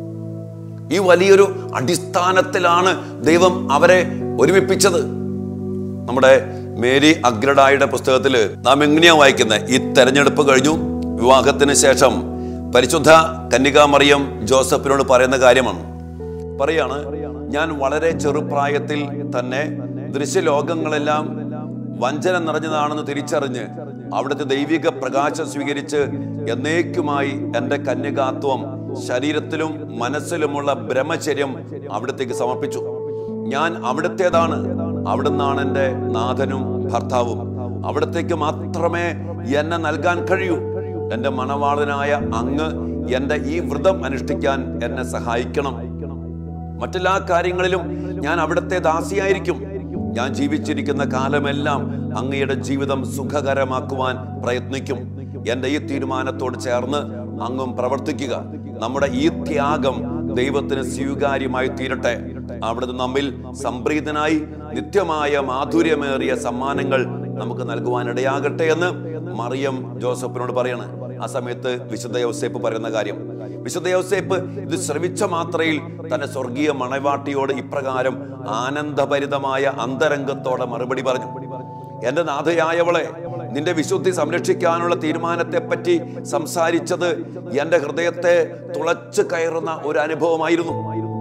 ഈ വലിയൊരു അടിസ്ഥാനത്തിലാണ് ദൈവം അവരെ ഒരുമിപ്പിച്ചത് നമ്മുടെ മേരി അഗ്രഡായുടെ പുസ്തകത്തിൽ നാം എങ്ങനെയാ വായിക്കുന്നത് ഈ തെരഞ്ഞെടുപ്പ് കഴിഞ്ഞു വിവാഹത്തിന് ശേഷം പരിശുദ്ധ കന്യകാമറിയം ജോസഫിനോട് പറയുന്ന കാര്യമാണ് പറയാണ് ഞാൻ വളരെ ചെറുപ്രായത്തിൽ തന്നെ ദൃശ്യലോകങ്ങളെല്ലാം വഞ്ചന നിറഞ്ഞതാണെന്ന് തിരിച്ചറിഞ്ഞ് അവിടുത്തെ ദൈവിക പ്രകാശം സ്വീകരിച്ച് എന്നേക്കുമായി എൻ്റെ കന്യകാത്വം ശരീരത്തിലും മനസ്സിലുമുള്ള ബ്രഹ്മചര്യം അവിടത്തേക്ക് സമർപ്പിച്ചു ഞാൻ അവിടുത്തേതാണ് അവിടുന്നാണ് എൻ്റെ നാഥനും ഭർത്താവും അവിടത്തേക്ക് മാത്രമേ എന്നെ നൽകാൻ കഴിയൂ എൻ്റെ മണവാളനായ അങ്ങ് എൻ്റെ ഈ വ്രതം അനുഷ്ഠിക്കാൻ എന്നെ സഹായിക്കണം മറ്റെല്ലാ കാര്യങ്ങളിലും ഞാൻ അവിടുത്തെ ദാസിയായിരിക്കും ഞാൻ ജീവിച്ചിരിക്കുന്ന കാലമെല്ലാം അങ്ങയുടെ ജീവിതം സുഖകരമാക്കുവാൻ പ്രയത്നിക്കും എൻ്റെ ഈ തീരുമാനത്തോട് ചേർന്ന് അങ്ങും പ്രവർത്തിക്കുക നമ്മുടെ ഈ ത്യാഗം ദൈവത്തിന് സ്വീകാര്യമായി തീരട്ടെ അവിടുന്ന് നമ്മിൽ സംപ്രീതനായി നിത്യമായ മാധുര്യമേറിയ സമ്മാനങ്ങൾ നമുക്ക് നൽകുവാൻ ഇടയാകട്ടെ എന്ന് മറിയം ജോസഫിനോട് പറയാണ് ആ സമയത്ത് വിശുദ്ധ യൗസേപ്പ് പറയുന്ന കാര്യം വിശുദ്ധ യൗസേപ്പ് ഇത് ശ്രവിച്ച മാത്രയിൽ തന്റെ സ്വർഗീയ മണവാട്ടിയോട് ഇപ്രകാരം ആനന്ദഭരിതമായ അന്തരംഗത്തോടെ മറുപടി പറഞ്ഞു എന്റെ നാഥയായവളെ നിന്റെ വിശുദ്ധി സംരക്ഷിക്കാനുള്ള തീരുമാനത്തെ പറ്റി സംസാരിച്ചത് എന്റെ ഹൃദയത്തെ തുളച്ചു കയറുന്ന ഒരു അനുഭവമായിരുന്നു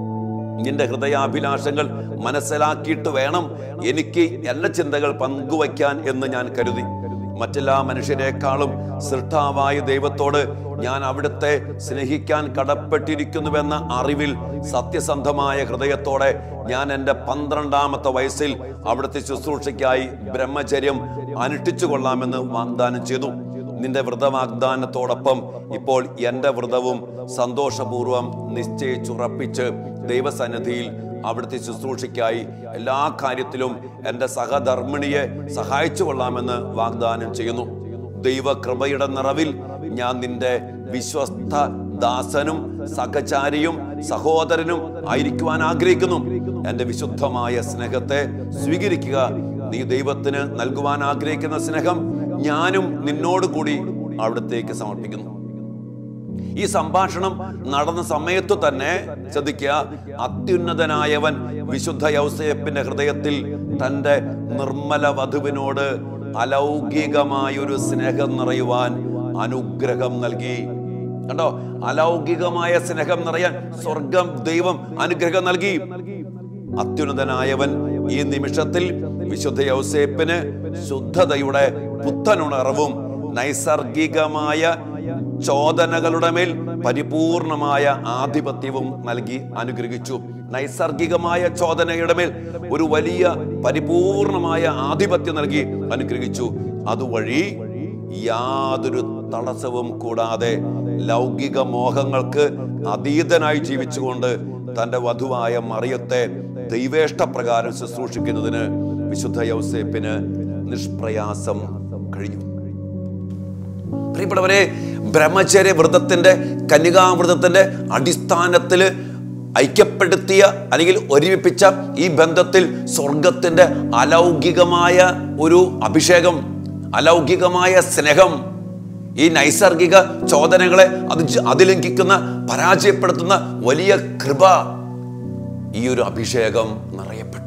നിന്റെ ഹൃദയാഭിലാഷങ്ങൾ മനസ്സിലാക്കിയിട്ട് വേണം എനിക്ക് എല്ലാ ചിന്തകൾ പങ്കുവയ്ക്കാൻ എന്ന് ഞാൻ കരുതി മറ്റെല്ലാ മനുഷ്യരെക്കാളും സൃഷ്ടാവായ ദൈവത്തോട് ഞാൻ അവിടുത്തെ സ്നേഹിക്കാൻ കടപ്പെട്ടിരിക്കുന്നുവെന്ന അറിവിൽ സത്യസന്ധമായ ഹൃദയത്തോടെ ഞാൻ എൻ്റെ പന്ത്രണ്ടാമത്തെ വയസ്സിൽ അവിടുത്തെ ശുശ്രൂഷയ്ക്കായി ബ്രഹ്മചര്യം അനുഷ്ഠിച്ചു കൊള്ളാമെന്ന് വാഗ്ദാനം ചെയ്തു നിന്റെ വ്രതവാഗ്ദാനത്തോടൊപ്പം ഇപ്പോൾ എൻ്റെ വ്രതവും സന്തോഷപൂർവം നിശ്ചയിച്ചുറപ്പിച്ച് ദൈവസന്നിധിയിൽ അവിടുത്തെ ശുശ്രൂഷയ്ക്കായി എല്ലാ കാര്യത്തിലും എൻ്റെ സഹധർമ്മിണിയെ സഹായിച്ചു കൊള്ളാമെന്ന് വാഗ്ദാനം ചെയ്യുന്നു ദൈവകൃപയുടെ നിറവിൽ ഞാൻ നിന്റെ വിശ്വസ്ത ദാസനും സഹചാരിയും സഹോദരനും ആയിരിക്കുവാൻ ആഗ്രഹിക്കുന്നു എൻ്റെ വിശുദ്ധമായ സ്നേഹത്തെ സ്വീകരിക്കുക നീ ദൈവത്തിന് നൽകുവാൻ ആഗ്രഹിക്കുന്ന സ്നേഹം ഞാനും നിന്നോട് കൂടി അവിടത്തേക്ക് സമർപ്പിക്കുന്നു ഈ സംഭാഷണം നടന്ന സമയത്ത് തന്നെ ശ്രദ്ധിക്കുക അത്യുന്നതനായവൻ വിശുദ്ധ യൗസേപ്പിന്റെ ഹൃദയത്തിൽ തന്റെ നിർമ്മല വധുവിനോട് അലൗകികമായൊരു സ്നേഹം നിറയുവാൻ അനുഗ്രഹം നൽകി കണ്ടോ അലൗകികമായ സ്നേഹം നിറയാൻ സ്വർഗം ദൈവം അനുഗ്രഹം നൽകി അത്യുന്നതനായവൻ ഈ നിമിഷത്തിൽ വിശുദ്ധ യൗസേപ്പിന് ശുദ്ധതയുടെ പുത്തനുണർവും നൈസർഗികമായ ചോദനകളുടെ മേൽ പരിപൂർണമായ ആധിപത്യവും നൽകി അനുഗ്രഹിച്ചു നൈസർഗികമായ ചോദനയുടെ മേൽ ഒരു വലിയ പരിപൂർണമായ ആധിപത്യം നൽകി അനുഗ്രഹിച്ചു അതുവഴി യാതൊരു തടസ്സവും കൂടാതെ ലൗകിക മോഹങ്ങൾക്ക് അതീതനായി ജീവിച്ചുകൊണ്ട് തന്റെ വധുവായ മറിയത്തെ ദൈവേഷ്ടപ്രകാരം ശുശ്രൂഷിക്കുന്നതിന് വിശുദ്ധ യൗസേപ്പിന് നിഷ്പ്രയാസം കഴിഞ്ഞു പ്രിയപ്പെട്ടവരെ ബ്രഹ്മചര്യ വ്രതത്തിന്റെ കന്യകാവ്രതത്തിന്റെ അടിസ്ഥാനത്തിൽ ഐക്യപ്പെടുത്തിയ അല്ലെങ്കിൽ ഒരുമിപ്പിച്ച ഈ ബന്ധത്തിൽ സ്വർഗത്തിന്റെ അലൗകികമായ ഒരു അഭിഷേകം അലൗകികമായ സ്നേഹം ഈ നൈസർഗിക ചോദനകളെ അത് ജ- അതിലംഘിക്കുന്ന പരാജയപ്പെടുത്തുന്ന വലിയ കൃപ ഈ ഒരു അഭിഷേകം നിറയപ്പെട്ടു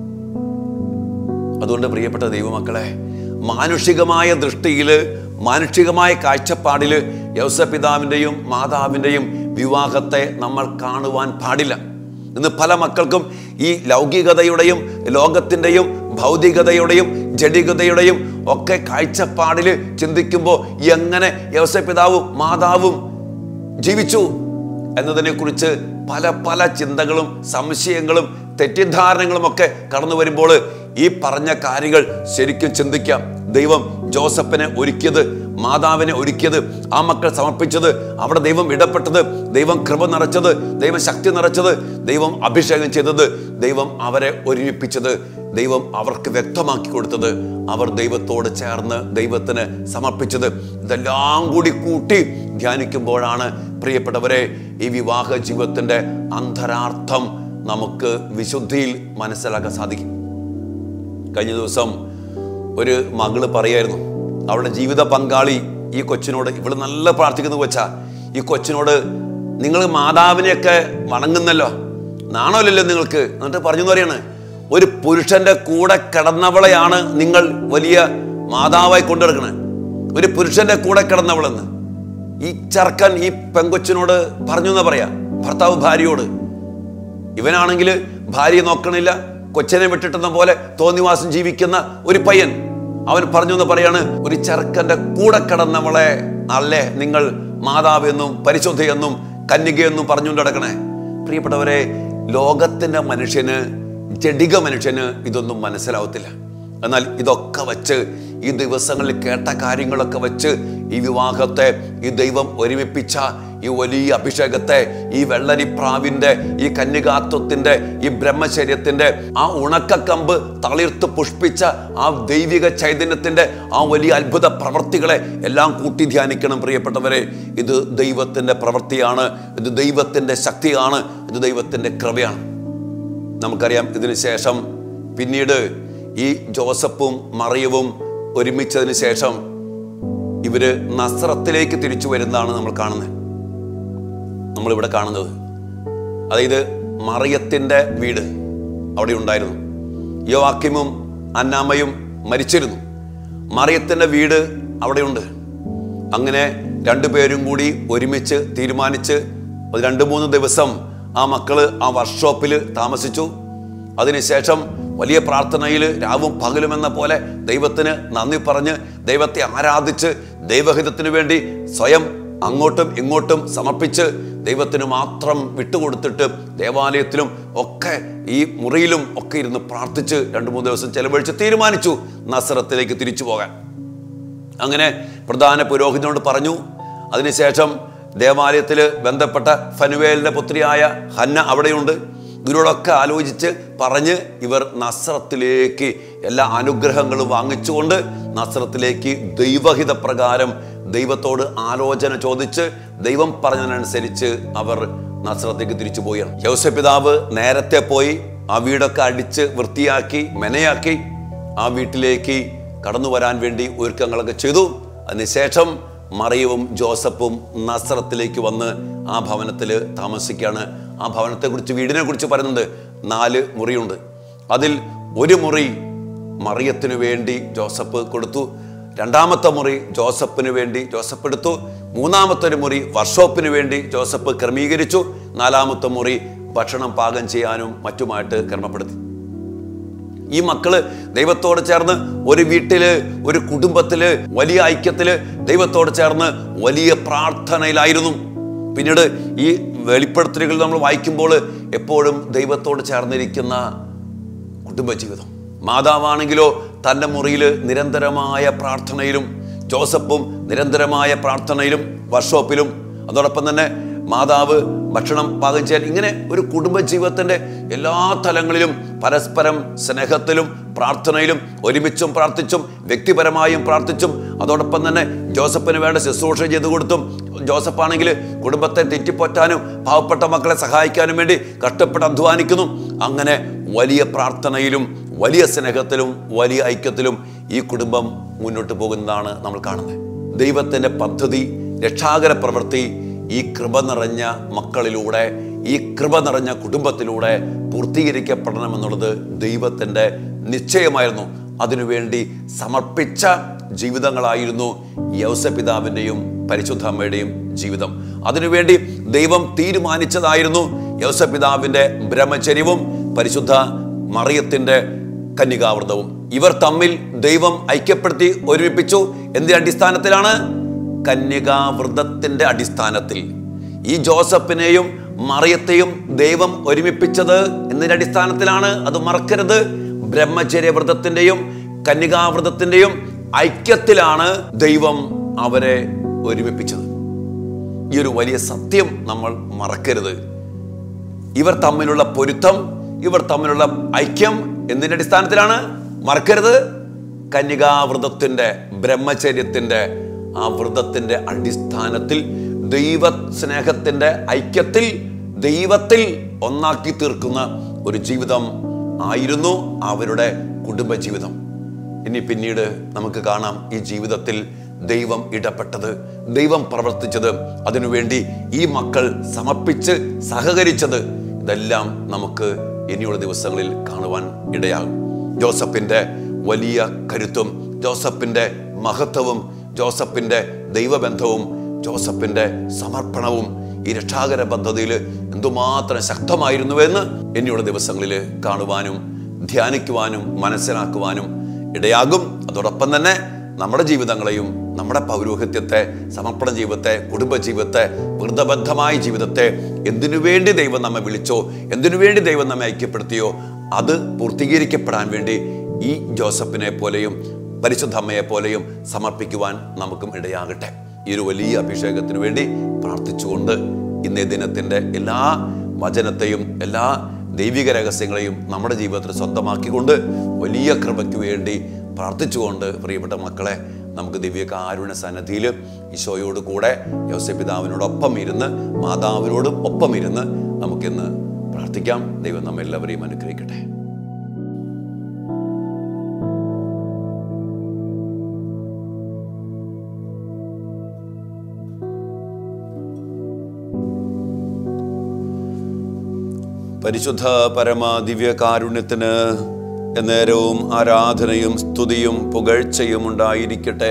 അതുകൊണ്ട് പ്രിയപ്പെട്ട ദൈവമക്കളെ മാനുഷികമായ ദൃഷ്ടിയിൽ മാനുഷികമായ കാഴ്ചപ്പാടിൽ യൗസപിതാവിൻ്റെയും മാതാവിൻ്റെയും വിവാഹത്തെ നമ്മൾ കാണുവാൻ പാടില്ല ഇന്ന് പല മക്കൾക്കും ഈ ലൗകികതയുടെയും ലോകത്തിൻ്റെയും ഭൗതികതയുടെയും ജഡികതയുടെയും ഒക്കെ കാഴ്ചപ്പാടിൽ ചിന്തിക്കുമ്പോൾ എങ്ങനെ യൗസപിതാവും മാതാവും ജീവിച്ചു എന്നതിനെ കുറിച്ച് പല പല ചിന്തകളും സംശയങ്ങളും തെറ്റിദ്ധാരണകളും ഒക്കെ കടന്നു വരുമ്പോൾ ഈ പറഞ്ഞ കാര്യങ്ങൾ ശരിക്കും ചിന്തിക്കാം ദൈവം ജോസഫിനെ ഒരുക്കിയത് മാതാവിനെ ഒരുക്കിയത് ആ മക്കൾ സമർപ്പിച്ചത് അവിടെ ദൈവം ഇടപെട്ടത് ദൈവം കൃപ നിറച്ചത് ദൈവം ശക്തി നിറച്ചത് ദൈവം അഭിഷേകം ചെയ്തത് ദൈവം അവരെ ഒരുമിപ്പിച്ചത് ദൈവം അവർക്ക് വ്യക്തമാക്കി കൊടുത്തത് അവർ ദൈവത്തോട് ചേർന്ന് ദൈവത്തിന് സമർപ്പിച്ചത് ഇതെല്ലാം കൂടി കൂട്ടി ധ്യാനിക്കുമ്പോഴാണ് പ്രിയപ്പെട്ടവരെ ഈ വിവാഹ ജീവിതത്തിന്റെ അന്തരാർത്ഥം നമുക്ക് വിശുദ്ധിയിൽ മനസ്സിലാക്കാൻ സാധിക്കും കഴിഞ്ഞ ദിവസം ഒരു മകള് പറയായിരുന്നു അവളുടെ ജീവിത പങ്കാളി ഈ കൊച്ചിനോട് ഇവള് നല്ല പ്രാർത്ഥിക്കുന്ന കൊച്ചാ ഈ കൊച്ചിനോട് നിങ്ങൾ മാതാവിനെയൊക്കെ വണങ്ങുന്നല്ലോ നാണമില്ലല്ലോ നിങ്ങൾക്ക് എന്നിട്ട് പറഞ്ഞു എന്ന് പറയാണ് ഒരു പുരുഷന്റെ കൂടെ കിടന്നവളെയാണ് നിങ്ങൾ വലിയ മാതാവായി കൊണ്ടുനടക്കണേ ഒരു പുരുഷന്റെ കൂടെ കിടന്നവളെന്ന് ഈ ചെറുക്കൻ ഈ പെങ്കൊച്ചിനോട് പറഞ്ഞു എന്നാ പറയാ ഭർത്താവ് ഭാര്യയോട് ഇവനാണെങ്കിൽ ഭാര്യയെ നോക്കണില്ല കൊച്ചനെ വിട്ടിട്ടെന്ന പോലെ തോന്നിവാസം ജീവിക്കുന്ന ഒരു പയ്യൻ അവൻ പറഞ്ഞു എന്ന് പറയാണ് ഒരു ചെറുക്കന്റെ കൂടെ കിടന്നവളെ അല്ലേ നിങ്ങൾ മാതാവെന്നും പരിശുദ്ധയെന്നും കന്യകയെന്നും പറഞ്ഞുകൊണ്ട് നടക്കണേ പ്രിയപ്പെട്ടവരെ ലോകത്തിന്റെ മനുഷ്യന് ജഡിക മനുഷ്യന് ഇതൊന്നും മനസ്സിലാവത്തില്ല എന്നാൽ ഇതൊക്കെ വച്ച് ഈ ദിവസങ്ങളിൽ കേട്ട കാര്യങ്ങളൊക്കെ വെച്ച് ഈ വിവാഹത്തെ ഈ ദൈവം ഒരുമിപ്പിച്ച ഈ വലിയ അഭിഷേകത്തെ ഈ വെള്ളരിപ്രാവിന്റെ ഈ കന്യകാത്വത്തിന്റെ ഈ ബ്രഹ്മചര്യത്തിന്റെ ആ ഉണക്കക്കമ്പ് തളിർത്ത് പുഷ്പിച്ച ആ ദൈവിക ചൈതന്യത്തിന്റെ ആ വലിയ അത്ഭുത പ്രവർത്തികളെ എല്ലാം കൂട്ടി ധ്യാനിക്കണം പ്രിയപ്പെട്ടവരെ ഇത് ദൈവത്തിന്റെ പ്രവൃത്തിയാണ് ഇത് ദൈവത്തിന്റെ ശക്തിയാണ് ഇത് ദൈവത്തിന്റെ കൃപയാണ് നമുക്കറിയാം ഇതിന് ശേഷം പിന്നീട് ഈ ജോസഫും മറിയവും ഒരുമിച്ചതിന് ശേഷം ഇവര് നസ്രത്തിലേക്ക് തിരിച്ചു വരുന്നതാണ് നമ്മൾ കാണുന്നത് നമ്മളിവിടെ കാണുന്നത് അതായത് മറിയത്തിൻ്റെ വീട് അവിടെ ഉണ്ടായിരുന്നു യോവാക്യമും അന്നാമയും മരിച്ചിരുന്നു മറിയത്തിൻ്റെ വീട് അവിടെയുണ്ട് അങ്ങനെ രണ്ടുപേരും കൂടി ഒരുമിച്ച് തീരുമാനിച്ച് ഒരു രണ്ട് മൂന്ന് ദിവസം ആ മക്കള് ആ വർക്ക്ഷോപ്പിൽ താമസിച്ചു അതിനുശേഷം വലിയ പ്രാർത്ഥനയിൽ രാവും പകലും എന്ന പോലെ ദൈവത്തിന് നന്ദി പറഞ്ഞ് ദൈവത്തെ ആരാധിച്ച് ദൈവഹിതത്തിനു വേണ്ടി സ്വയം അങ്ങോട്ടും ഇങ്ങോട്ടും സമർപ്പിച്ച് ദൈവത്തിന് മാത്രം വിട്ടുകൊടുത്തിട്ട് ദേവാലയത്തിലും ഒക്കെ ഈ മുറിയിലും ഒക്കെ ഇരുന്ന് പ്രാർത്ഥിച്ച് രണ്ട് മൂന്ന് ദിവസം ചെലവഴിച്ച് തീരുമാനിച്ചു നസറത്തിലേക്ക് തിരിച്ചു പോകാൻ അങ്ങനെ പ്രധാന പുരോഹിതനോട് പറഞ്ഞു അതിനുശേഷം ദേവാലയത്തിൽ ബന്ധപ്പെട്ട ഫനുവേലിന്റെ പുത്രിയായ ഹന്ന അവിടെയുണ്ട് ഇവരോടൊക്കെ ആലോചിച്ച് പറഞ്ഞ് ഇവർ നസ്രത്തിലേക്ക് എല്ലാ അനുഗ്രഹങ്ങളും വാങ്ങിച്ചുകൊണ്ട് നസ്രത്തിലേക്ക് ദൈവഹിത പ്രകാരം ദൈവത്തോട് ആലോചന ചോദിച്ച് ദൈവം പറഞ്ഞതിനനുസരിച്ച് അവർ നസ്രത്തേക്ക് തിരിച്ചു പോയാണ് യൗസ പിതാവ് നേരത്തെ പോയി ആ വീടൊക്കെ അടിച്ച് വൃത്തിയാക്കി മെനയാക്കി ആ വീട്ടിലേക്ക് കടന്നു വരാൻ വേണ്ടി ഒരുക്കങ്ങളൊക്കെ ചെയ്തു അതിനുശേഷം മറിയവും ജോസഫും നസ്രത്തിലേക്ക് വന്ന് ആ ഭവനത്തിൽ താമസിക്കുകയാണ് ആ ഭവനത്തെക്കുറിച്ച് വീടിനെ കുറിച്ച് പറയുന്നുണ്ട് നാല് മുറിയുണ്ട് അതിൽ ഒരു മുറി മറിയത്തിനു വേണ്ടി ജോസഫ് കൊടുത്തു രണ്ടാമത്തെ മുറി ജോസഫിന് വേണ്ടി ജോസഫ് എടുത്തു മൂന്നാമത്തെ ഒരു മുറി വർക്ക്ഷോപ്പിന് വേണ്ടി ജോസഫ് ക്രമീകരിച്ചു നാലാമത്തെ മുറി ഭക്ഷണം പാകം ചെയ്യാനും മറ്റുമായിട്ട് ക്രമപ്പെടുത്തി ഈ മക്കള് ദൈവത്തോട് ചേർന്ന് ഒരു വീട്ടില് ഒരു കുടുംബത്തില് വലിയ ഐക്യത്തില് ദൈവത്തോട് ചേർന്ന് വലിയ പ്രാർത്ഥനയിലായിരുന്നു പിന്നീട് ഈ വെളിപ്പെടുത്തലുകൾ നമ്മൾ വായിക്കുമ്പോൾ എപ്പോഴും ദൈവത്തോട് ചേർന്നിരിക്കുന്ന കുടുംബജീവിതം മാതാവാണെങ്കിലോ തൻ്റെ മുറിയിൽ നിരന്തരമായ പ്രാർത്ഥനയിലും ജോസഫും നിരന്തരമായ പ്രാർത്ഥനയിലും വർക്ക്ഷോപ്പിലും അതോടൊപ്പം തന്നെ മാതാവ് ഭക്ഷണം പാകം ചെയ്യാൻ ഇങ്ങനെ ഒരു കുടുംബജീവിതത്തിൻ്റെ എല്ലാ തലങ്ങളിലും പരസ്പരം സ്നേഹത്തിലും പ്രാർത്ഥനയിലും ഒരുമിച്ചും പ്രാർത്ഥിച്ചും വ്യക്തിപരമായും പ്രാർത്ഥിച്ചും അതോടൊപ്പം തന്നെ ജോസഫിന് വേണ്ട ശുശ്രൂഷ ചെയ്തു കൊടുത്തും ജോസഫ് ആണെങ്കിൽ കുടുംബത്തെ തെറ്റിപ്പറ്റാനും പാവപ്പെട്ട മക്കളെ സഹായിക്കാനും വേണ്ടി കഷ്ടപ്പെട്ട് അധ്വാനിക്കുന്നു അങ്ങനെ വലിയ പ്രാർത്ഥനയിലും വലിയ സ്നേഹത്തിലും വലിയ ഐക്യത്തിലും ഈ കുടുംബം മുന്നോട്ട് പോകുന്നതാണ് നമ്മൾ കാണുന്നത് ദൈവത്തിൻ്റെ പദ്ധതി രക്ഷാകര പ്രവൃത്തി ഈ കൃപ നിറഞ്ഞ മക്കളിലൂടെ ഈ കൃപ നിറഞ്ഞ കുടുംബത്തിലൂടെ പൂർത്തീകരിക്കപ്പെടണമെന്നുള്ളത് ദൈവത്തിൻ്റെ നിശ്ചയമായിരുന്നു അതിനുവേണ്ടി സമർപ്പിച്ച ജീവിതങ്ങളായിരുന്നു യൗസപിതാവിൻ്റെയും പരിശുദ്ധ അമ്മയുടെയും ജീവിതം അതിനുവേണ്ടി ദൈവം തീരുമാനിച്ചതായിരുന്നു യൗസപിതാവിൻ്റെ ബ്രഹ്മചര്യവും പരിശുദ്ധ മറിയത്തിൻ്റെ കന്യകാവൃതവും ഇവർ തമ്മിൽ ദൈവം ഐക്യപ്പെടുത്തി ഒരുമിപ്പിച്ചു എന്തിന്റെ അടിസ്ഥാനത്തിലാണ് കന്യകാവൃതത്തിന്റെ അടിസ്ഥാനത്തിൽ ഈ ജോസഫിനെയും മറിയത്തെയും ദൈവം ഒരുമിപ്പിച്ചത് എന്നതിന്റെ അടിസ്ഥാനത്തിലാണ് അത് മറക്കരുത് ബ്രഹ്മചര്യവ്രതത്തിന്റെയും കന്യകാവ്രതത്തിന്റെയും ഐക്യത്തിലാണ് ദൈവം അവരെ ഒരുമിപ്പിച്ചത് ഈ ഒരു വലിയ സത്യം നമ്മൾ മറക്കരുത് ഇവർ തമ്മിലുള്ള പൊരുത്തം ഇവർ തമ്മിലുള്ള ഐക്യം എന്തിന്റെ അടിസ്ഥാനത്തിലാണ് മറക്കരുത് കന്യകാവ്രതത്തിന്റെ ബ്രഹ്മചര്യത്തിന്റെ ആ വ്രതത്തിന്റെ അടിസ്ഥാനത്തിൽ ദൈവ സ്നേഹത്തിന്റെ ഐക്യത്തിൽ ദൈവത്തിൽ ഒന്നാക്കി തീർക്കുന്ന ഒരു ജീവിതം ആയിരുന്നു അവരുടെ കുടുംബജീവിതം ഇനി പിന്നീട് നമുക്ക് കാണാം ഈ ജീവിതത്തിൽ ദൈവം ഇടപെട്ടത് ദൈവം പ്രവർത്തിച്ചത് അതിനുവേണ്ടി ഈ മക്കൾ സമർപ്പിച്ച് സഹകരിച്ചത് ഇതെല്ലാം നമുക്ക് ഇനിയുള്ള ദിവസങ്ങളിൽ കാണുവാൻ ഇടയാകും ജോസഫിന്റെ വലിയ കരുത്തും ജോസഫിന്റെ മഹത്വവും ജോസഫിന്റെ ദൈവബന്ധവും ജോസഫിന്റെ സമർപ്പണവും ഈ രക്ഷാകര പദ്ധതിയിൽ എന്തുമാത്രം ശക്തമായിരുന്നുവെന്ന് ഇനിയുള്ള ദിവസങ്ങളിൽ കാണുവാനും ധ്യാനിക്കുവാനും മനസ്സിലാക്കുവാനും ഇടയാകും അതോടൊപ്പം തന്നെ നമ്മുടെ ജീവിതങ്ങളെയും നമ്മുടെ പൗരോഹിത്യത്തെ സമർപ്പണ ജീവിതത്തെ കുടുംബജീവിതത്തെ വൃതബദ്ധമായ ജീവിതത്തെ എന്തിനു വേണ്ടി ദൈവം നമ്മെ വിളിച്ചോ എന്തിനു വേണ്ടി ദൈവം നമ്മെ ഐക്യപ്പെടുത്തിയോ അത് പൂർത്തീകരിക്കപ്പെടാൻ വേണ്ടി ഈ ജോസഫിനെ പോലെയും പരിശുദ്ധ അമ്മയെ പോലെയും സമർപ്പിക്കുവാൻ നമുക്കും ഇടയാകട്ടെ ഈ ഒരു വലിയ അഭിഷേകത്തിന് വേണ്ടി പ്രാർത്ഥിച്ചുകൊണ്ട് ഇന്നേ ദിനത്തിൻ്റെ എല്ലാ വചനത്തെയും എല്ലാ ദൈവിക രഹസ്യങ്ങളെയും നമ്മുടെ ജീവിതത്തിൽ സ്വന്തമാക്കിക്കൊണ്ട് വലിയ കൃപയ്ക്ക് വേണ്ടി പ്രാർത്ഥിച്ചുകൊണ്ട് പ്രിയപ്പെട്ട മക്കളെ നമുക്ക് ദിവ്യ കാരുണ്യ സന്നദ്ധിയിൽ ഈശോയോട് കൂടെ യോസപിതാവിനോടൊപ്പം ഇരുന്ന് മാതാവിനോടും ഒപ്പം ഇരുന്ന് നമുക്കിന്ന് പ്രാർത്ഥിക്കാം ദൈവം നമ്മെല്ലാവരെയും അനുഗ്രഹിക്കട്ടെ പരിശുദ്ധ പരമ ദിവ്യകാരുണ്യത്തിന് എന്നേരവും ആരാധനയും സ്തുതിയും പുകഴ്ചയും ഉണ്ടായിരിക്കട്ടെ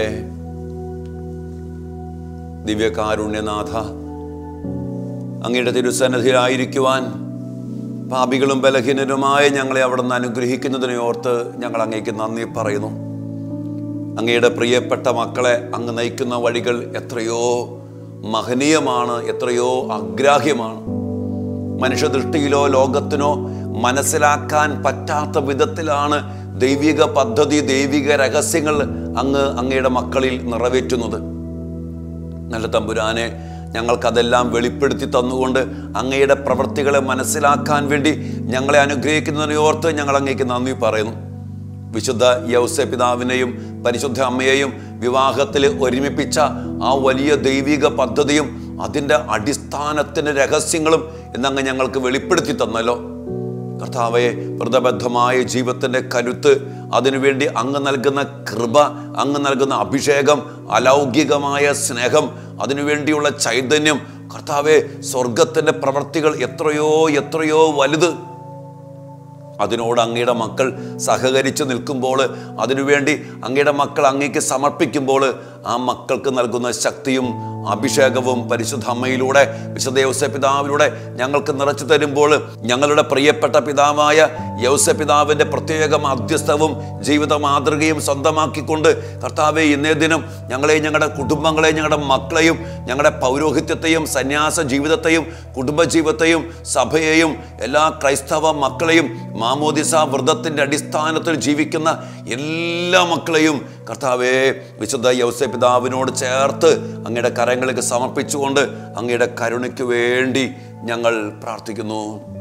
ദിവ്യകാരുണ്യനാഥ അങ്ങയുടെ തിരുസന്നിധിയിലായിരിക്കുവാൻ പാപികളും ബലഹീനരുമായ ഞങ്ങളെ അവിടെ നിന്ന് അനുഗ്രഹിക്കുന്നതിനെ ഓർത്ത് ഞങ്ങൾ അങ്ങേക്ക് നന്ദി പറയുന്നു അങ്ങയുടെ പ്രിയപ്പെട്ട മക്കളെ അങ്ങ് നയിക്കുന്ന വഴികൾ എത്രയോ മഹനീയമാണ് എത്രയോ അഗ്രാഹ്യമാണ് മനുഷ്യദൃഷ്ടിയിലോ ലോകത്തിനോ മനസ്സിലാക്കാൻ പറ്റാത്ത വിധത്തിലാണ് ദൈവിക പദ്ധതി ദൈവിക രഹസ്യങ്ങൾ അങ്ങ് അങ്ങയുടെ മക്കളിൽ നിറവേറ്റുന്നത് നല്ല തമ്പുരാനെ ഞങ്ങൾക്കതെല്ലാം വെളിപ്പെടുത്തി തന്നുകൊണ്ട് അങ്ങയുടെ പ്രവൃത്തികളെ മനസ്സിലാക്കാൻ വേണ്ടി ഞങ്ങളെ അനുഗ്രഹിക്കുന്നതിനെ ഓർത്ത് ഞങ്ങൾ അങ്ങേക്ക് നന്ദി പറയുന്നു വിശുദ്ധ യൗസ പിതാവിനെയും പരിശുദ്ധ അമ്മയെയും വിവാഹത്തിൽ ഒരുമിപ്പിച്ച ആ വലിയ ദൈവിക പദ്ധതിയും അതിൻ്റെ അടിസ്ഥാനത്തിൻ്റെ രഹസ്യങ്ങളും എന്നങ്ങ് ഞങ്ങൾക്ക് വെളിപ്പെടുത്തി തന്നല്ലോ കർത്താവെ വ്രതബദ്ധമായ ജീവിതത്തിൻ്റെ കരുത്ത് അതിനുവേണ്ടി അങ്ങ് നൽകുന്ന കൃപ അങ്ങ് നൽകുന്ന അഭിഷേകം അലൗകികമായ സ്നേഹം അതിനുവേണ്ടിയുള്ള ചൈതന്യം കർത്താവെ സ്വർഗത്തിൻ്റെ പ്രവർത്തികൾ എത്രയോ എത്രയോ വലുത് അതിനോട് അങ്ങയുടെ മക്കൾ സഹകരിച്ച് നിൽക്കുമ്പോൾ അതിനുവേണ്ടി അങ്ങയുടെ മക്കൾ അങ്ങേക്ക് സമർപ്പിക്കുമ്പോൾ ആ മക്കൾക്ക് നൽകുന്ന ശക്തിയും അഭിഷേകവും പരിശുദ്ധ അമ്മയിലൂടെ വിശുദ്ധ യൗസ പിതാവിലൂടെ ഞങ്ങൾക്ക് നിറച്ചു തരുമ്പോൾ ഞങ്ങളുടെ പ്രിയപ്പെട്ട പിതാവായ യൗസ പിതാവിൻ്റെ പ്രത്യേക മധ്യസ്ഥവും ജീവിത മാതൃകയും സ്വന്തമാക്കിക്കൊണ്ട് കർത്താവെ ഇന്നേ ദിനം ഞങ്ങളെയും ഞങ്ങളുടെ കുടുംബങ്ങളെയും ഞങ്ങളുടെ മക്കളെയും ഞങ്ങളുടെ പൗരോഹിത്യത്തെയും സന്യാസ ജീവിതത്തെയും കുടുംബജീവിതത്തെയും സഭയെയും എല്ലാ ക്രൈസ്തവ മക്കളെയും മാമോദിസ വ്രതത്തിൻ്റെ അടിസ്ഥാനത്തിൽ ജീവിക്കുന്ന എല്ലാ മക്കളെയും കർത്താവെ വിശുദ്ധ യൗസ പിതാവിനോട് ചേർത്ത് അങ്ങയുടെ കരങ്ങൾക്ക് സമർപ്പിച്ചുകൊണ്ട് അങ്ങയുടെ കരുണയ്ക്ക് വേണ്ടി ഞങ്ങൾ പ്രാർത്ഥിക്കുന്നു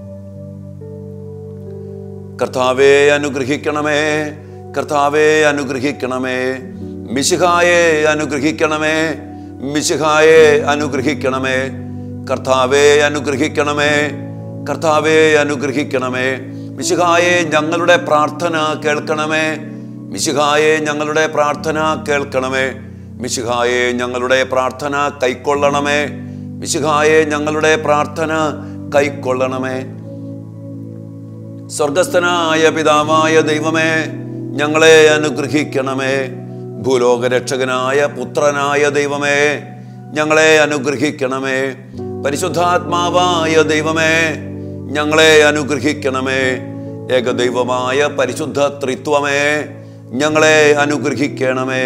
കർത്താവെ അനുഗ്രഹിക്കണമേ കർത്താവെ അനുഗ്രഹിക്കണമേ മിശിഹായെ അനുഗ്രഹിക്കണമേ മിശിഹായെ അനുഗ്രഹിക്കണമേ കർത്താവെ അനുഗ്രഹിക്കണമേ കർത്താവെ അനുഗ്രഹിക്കണമേ മിശിഹായെ ഞങ്ങളുടെ പ്രാർത്ഥന കേൾക്കണമേ മിശിഹായെ ഞങ്ങളുടെ പ്രാർത്ഥന കേൾക്കണമേ മിശിഹായെ ഞങ്ങളുടെ പ്രാർത്ഥന കൈക്കൊള്ളണമേ മിശിഹായെ ഞങ്ങളുടെ പ്രാർത്ഥന കൈക്കൊള്ളണമേ സ്വർഗസ്ഥനായ പിതാവായ ദൈവമേ ഞങ്ങളെ അനുഗ്രഹിക്കണമേ ഭൂലോകരക്ഷകനായ പുത്രനായ ദൈവമേ ഞങ്ങളെ അനുഗ്രഹിക്കണമേ പരിശുദ്ധാത്മാവായ ദൈവമേ ഞങ്ങളെ അനുഗ്രഹിക്കണമേ ഏകദൈവമായ പരിശുദ്ധ ത്രിത്വമേ ഞങ്ങളെ അനുഗ്രഹിക്കണമേ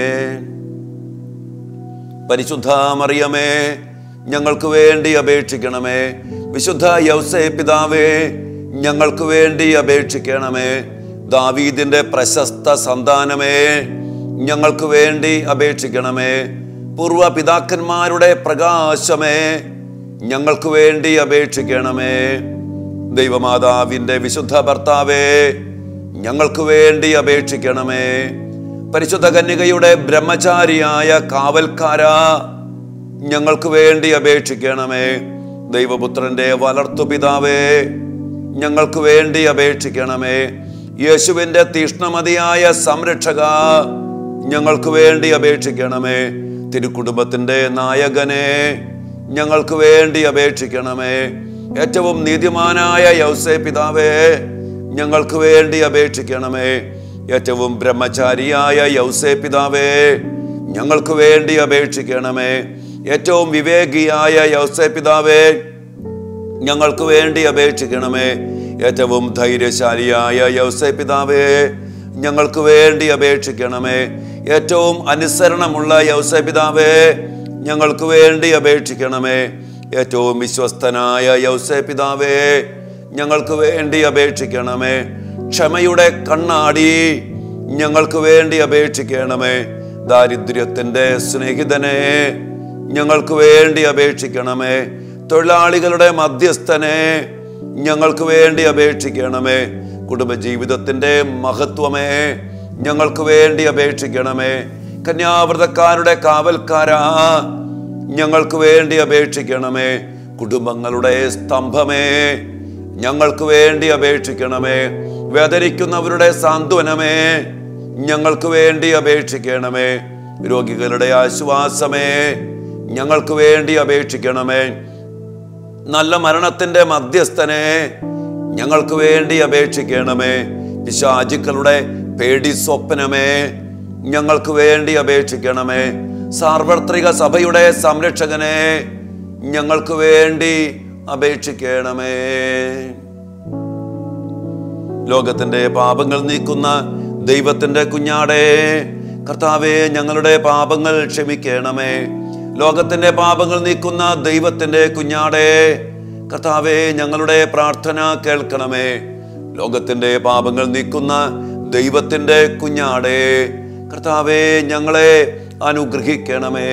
പരിശുദ്ധ മറിയമേ ഞങ്ങൾക്ക് വേണ്ടി അപേക്ഷിക്കണമേ വിശുദ്ധ യൗസേ പിതാവേ ഞങ്ങൾക്ക് വേണ്ടി അപേക്ഷിക്കണമേ ദാവീദിന്റെ പ്രശസ്ത സന്താനമേ ഞങ്ങൾക്ക് വേണ്ടി അപേക്ഷിക്കണമേ പൂർവ പിതാക്കന്മാരുടെ പ്രകാശമേ ഞങ്ങൾക്ക് വേണ്ടി അപേക്ഷിക്കണമേ ദൈവമാതാവിൻ്റെ വിശുദ്ധ ഭർത്താവേ ഞങ്ങൾക്ക് വേണ്ടി അപേക്ഷിക്കണമേ പരിശുദ്ധ കന്യകയുടെ ബ്രഹ്മചാരിയായ കാവൽക്കാര ഞങ്ങൾക്ക് വേണ്ടി അപേക്ഷിക്കണമേ ദൈവപുത്രന്റെ വളർത്തു പിതാവേ ഞങ്ങൾക്ക് വേണ്ടി അപേക്ഷിക്കണമേ യേശുവിന്റെ തീഷ്ണമതിയായ സംരക്ഷക ഞങ്ങൾക്ക് വേണ്ടി അപേക്ഷിക്കണമേ തിരുക്കുടുംബത്തിന്റെ നായകനെ ഞങ്ങൾക്ക് വേണ്ടി അപേക്ഷിക്കണമേ ഏറ്റവും നീതിമാനായ യൗസേ പിതാവേ ഞങ്ങൾക്ക് വേണ്ടി അപേക്ഷിക്കണമേ ഏറ്റവും ബ്രഹ്മചാരിയായ യൗസേ പിതാവേ ഞങ്ങൾക്ക് വേണ്ടി അപേക്ഷിക്കണമേ ഏറ്റവും വിവേകിയായ യൗസേ പിതാവേ ഞങ്ങൾക്ക് വേണ്ടി അപേക്ഷിക്കണമേ ഏറ്റവും ധൈര്യശാലിയായ യൗസേ പിതാവേ ഞങ്ങൾക്ക് വേണ്ടി അപേക്ഷിക്കണമേ ഏറ്റവും അനുസരണമുള്ള യൗസേ പിതാവേ ഞങ്ങൾക്ക് വേണ്ടി അപേക്ഷിക്കണമേ ഏറ്റവും വിശ്വസ്തനായ യൗസേ പിതാവേ ഞങ്ങൾക്ക് വേണ്ടി അപേക്ഷിക്കണമേ ക്ഷമയുടെ കണ്ണാടി ഞങ്ങൾക്ക് വേണ്ടി അപേക്ഷിക്കണമേ ദാരിദ്ര്യത്തിൻ്റെ സ്നേഹിതനെ ഞങ്ങൾക്ക് വേണ്ടി അപേക്ഷിക്കണമേ തൊഴിലാളികളുടെ മധ്യസ്ഥനെ ഞങ്ങൾക്ക് വേണ്ടി അപേക്ഷിക്കണമേ കുടുംബജീവിതത്തിൻ്റെ മഹത്വമേ ഞങ്ങൾക്ക് വേണ്ടി അപേക്ഷിക്കണമേ കന്യാവ്രതക്കാരുടെ കാവൽക്കാരാ ഞങ്ങൾക്ക് വേണ്ടി അപേക്ഷിക്കണമേ കുടുംബങ്ങളുടെ സ്തംഭമേ ഞങ്ങൾക്ക് വേണ്ടി അപേക്ഷിക്കണമേ വേദനിക്കുന്നവരുടെ സാന്ത്വനമേ ഞങ്ങൾക്ക് വേണ്ടി അപേക്ഷിക്കണമേ രോഗികളുടെ ആശ്വാസമേ ഞങ്ങൾക്ക് വേണ്ടി അപേക്ഷിക്കണമേ നല്ല മരണത്തിന്റെ മധ്യസ്ഥനെ ഞങ്ങൾക്ക് വേണ്ടി അപേക്ഷിക്കണമേ പിശാചുക്കളുടെ പേടി സ്വപ്നമേ ഞങ്ങൾക്ക് വേണ്ടി അപേക്ഷിക്കണമേ സാർവത്രിക സഭയുടെ സംരക്ഷകനെ ഞങ്ങൾക്ക് വേണ്ടി അപേക്ഷിക്കണമേ ലോകത്തിന്റെ പാപങ്ങൾ നീക്കുന്ന ദൈവത്തിന്റെ കുഞ്ഞാടേ കർത്താവെ ഞങ്ങളുടെ പാപങ്ങൾ ക്ഷമിക്കണമേ ലോകത്തിന്റെ പാപങ്ങൾ നീക്കുന്ന ദൈവത്തിന്റെ കുഞ്ഞാടേ കർത്താവെ ഞങ്ങളുടെ പ്രാർത്ഥന കേൾക്കണമേ ലോകത്തിന്റെ പാപങ്ങൾ നീക്കുന്ന ദൈവത്തിന്റെ കുഞ്ഞാടേ കർത്താവെ ഞങ്ങളെ അനുഗ്രഹിക്കണമേ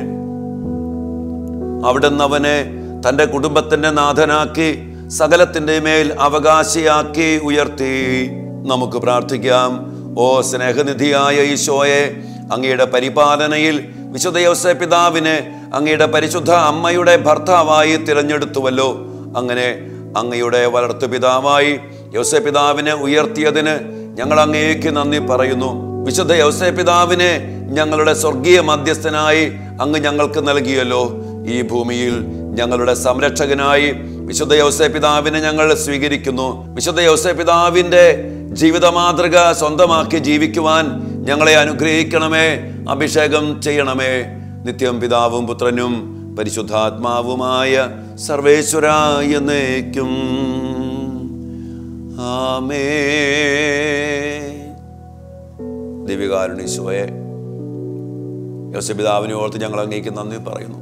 അവിടുന്ന് അവനെ തൻ്റെ കുടുംബത്തിൻ്റെ നാഥനാക്കി സകലത്തിൻ്റെ മേൽ അവകാശിയാക്കി ഉയർത്തി നമുക്ക് പ്രാർത്ഥിക്കാം ഓ സ്നേഹനിധിയായ ഈശോയെ അങ്ങയുടെ പരിപാലനയിൽ വിശുദ്ധ യോസെ പിതാവിനെ അങ്ങയുടെ പരിശുദ്ധ അമ്മയുടെ ഭർത്താവായി തിരഞ്ഞെടുത്തുവല്ലോ അങ്ങനെ അങ്ങയുടെ വളർത്തു പിതാവായി യോസെ പിതാവിനെ ഉയർത്തിയതിന് ഞങ്ങൾ അങ്ങേക്ക് നന്ദി പറയുന്നു വിശുദ്ധ യോസെ പിതാവിനെ ഞങ്ങളുടെ സ്വർഗീയ മധ്യസ്ഥനായി അങ്ങ് ഞങ്ങൾക്ക് നൽകിയല്ലോ ഈ ഭൂമിയിൽ ഞങ്ങളുടെ സംരക്ഷകനായി വിശുദ്ധ യോസെ പിതാവിനെ ഞങ്ങൾ സ്വീകരിക്കുന്നു വിശുദ്ധ യോസെ പിതാവിൻ്റെ ജീവിത മാതൃക സ്വന്തമാക്കി ജീവിക്കുവാൻ ഞങ്ങളെ അനുഗ്രഹിക്കണമേ അഭിഷേകം ചെയ്യണമേ നിത്യം പിതാവും പുത്രനും പരിശുദ്ധാത്മാവുമായ സർവേശ്വര എന്നേക്കും ആമേ ദിവ്യകാരുണീശോയെ യോസപിതാവിനെ ഓർത്ത് ഞങ്ങൾ അങ്ങേക്ക് നന്ദി പറയുന്നു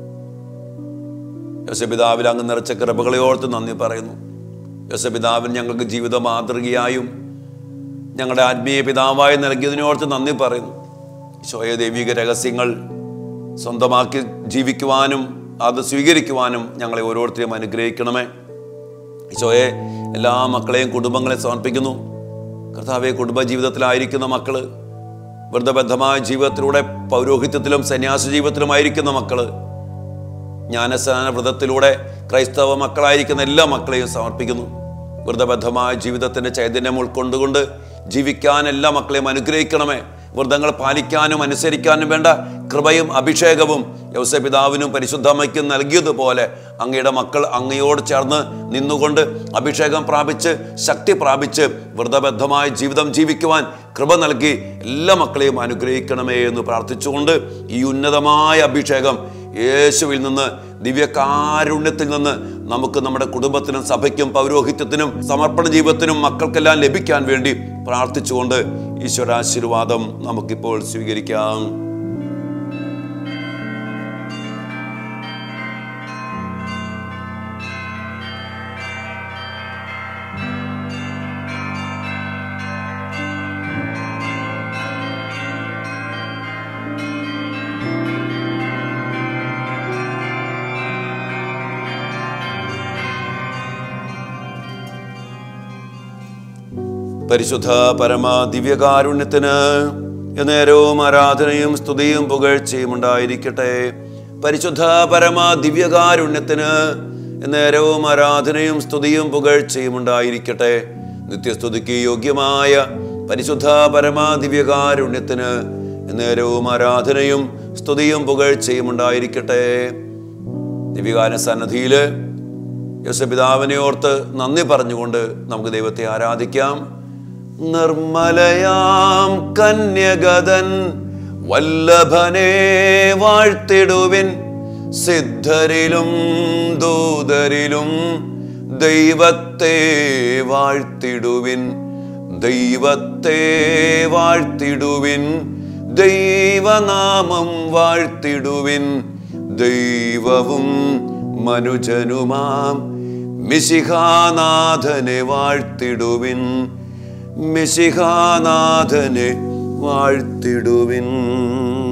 യോസപിതാവിൽ അങ്ങ് നിറച്ച കൃപകളെ ഓർത്ത് നന്ദി പറയുന്നു യോസപിതാവിന് ഞങ്ങൾക്ക് ജീവിത മാതൃകയായും ഞങ്ങളുടെ ആത്മീയ പിതാവായി നൽകിയതിനോർത്ത് നന്ദി പറയുന്നു ഈശോയ ദൈവിക രഹസ്യങ്ങൾ സ്വന്തമാക്കി ജീവിക്കുവാനും അത് സ്വീകരിക്കുവാനും ഞങ്ങളെ ഓരോരുത്തരെയും അനുഗ്രഹിക്കണമേ ഈശോയെ എല്ലാ മക്കളെയും കുടുംബങ്ങളെ സമർപ്പിക്കുന്നു കർത്താവെ കുടുംബജീവിതത്തിലായിരിക്കുന്ന മക്കള് വ്രതബദ്ധമായ ജീവിതത്തിലൂടെ പൗരോഹിത്യത്തിലും സന്യാസ ജീവിതത്തിലുമായിരിക്കുന്ന മക്കള് ജ്ഞാനസ്നാന വ്രതത്തിലൂടെ ക്രൈസ്തവ മക്കളായിരിക്കുന്ന എല്ലാ മക്കളെയും സമർപ്പിക്കുന്നു വ്രതബദ്ധമായ ജീവിതത്തിന്റെ ചൈതന്യം ഉൾക്കൊണ്ടുകൊണ്ട് ജീവിക്കാൻ എല്ലാ മക്കളെയും അനുഗ്രഹിക്കണമേ വ്രതങ്ങൾ പാലിക്കാനും അനുസരിക്കാനും വേണ്ട കൃപയും അഭിഷേകവും യൗസപിതാവിനും പരിശുദ്ധമ്മയ്ക്കും നൽകിയതുപോലെ അങ്ങയുടെ മക്കൾ അങ്ങയോട് ചേർന്ന് നിന്നുകൊണ്ട് അഭിഷേകം പ്രാപിച്ച് ശക്തി പ്രാപിച്ച് വ്രതബദ്ധമായ ജീവിതം ജീവിക്കുവാൻ കൃപ നൽകി എല്ലാ മക്കളെയും അനുഗ്രഹിക്കണമേ എന്ന് പ്രാർത്ഥിച്ചുകൊണ്ട് ഈ ഉന്നതമായ അഭിഷേകം യേശുവിൽ നിന്ന് ദിവ്യകാരുണ്യത്തിൽ നിന്ന് നമുക്ക് നമ്മുടെ കുടുംബത്തിനും സഭയ്ക്കും പൗരോഹിത്യത്തിനും സമർപ്പണ ജീവിതത്തിനും മക്കൾക്കെല്ലാം ലഭിക്കാൻ വേണ്ടി പ്രാർത്ഥിച്ചുകൊണ്ട് ഈശ്വരാശീർവാദം നമുക്കിപ്പോൾ സ്വീകരിക്കാം പരിശുദ്ധ പരമ ദിവ്യകാരുണ്യത്തിന് നേരവും ആരാധനയും സ്തുതിയും പുകഴ്ചയും ഉണ്ടായിരിക്കട്ടെ പരിശുദ്ധ പരമ ദിവ്യകാരുണ്യത്തിന് നേരവും ആരാധനയും സ്തുതിയും പുകഴ്ചയും ഉണ്ടായിരിക്കട്ടെ നിത്യസ്തുതിക്ക് യോഗ്യമായ പരിശുദ്ധ പരമാദിവ്യകാരുണ്യത്തിന് നേരവും ആരാധനയും സ്തുതിയും പുകഴ്ചയും ഉണ്ടായിരിക്കട്ടെ ദിവ്യകാല സന്നദ്ധിയിൽ യോസപിതാവിനെ ഓർത്ത് നന്ദി പറഞ്ഞുകൊണ്ട് നമുക്ക് ദൈവത്തെ ആരാധിക്കാം നിർമ്മലയാം കന്യകതൻ വല്ലഭനെ വാഴ്ത്തിടുവിൻ സിദ്ധരിലും ദൂതരിലും ദൈവത്തെ വാഴ്ത്തിടുവിൻ ദൈവത്തെ വാഴ്ത്തിടുവിൻ ദൈവനാമം വാഴ്ത്തിടുവിൻ ദൈവവും മനുജനുമാം മിശിഹാനാഥനെ വാഴ്ത്തിടുവിൻ മിശിഹാനാഥനെ വാഴ്ത്തിടുവിൻ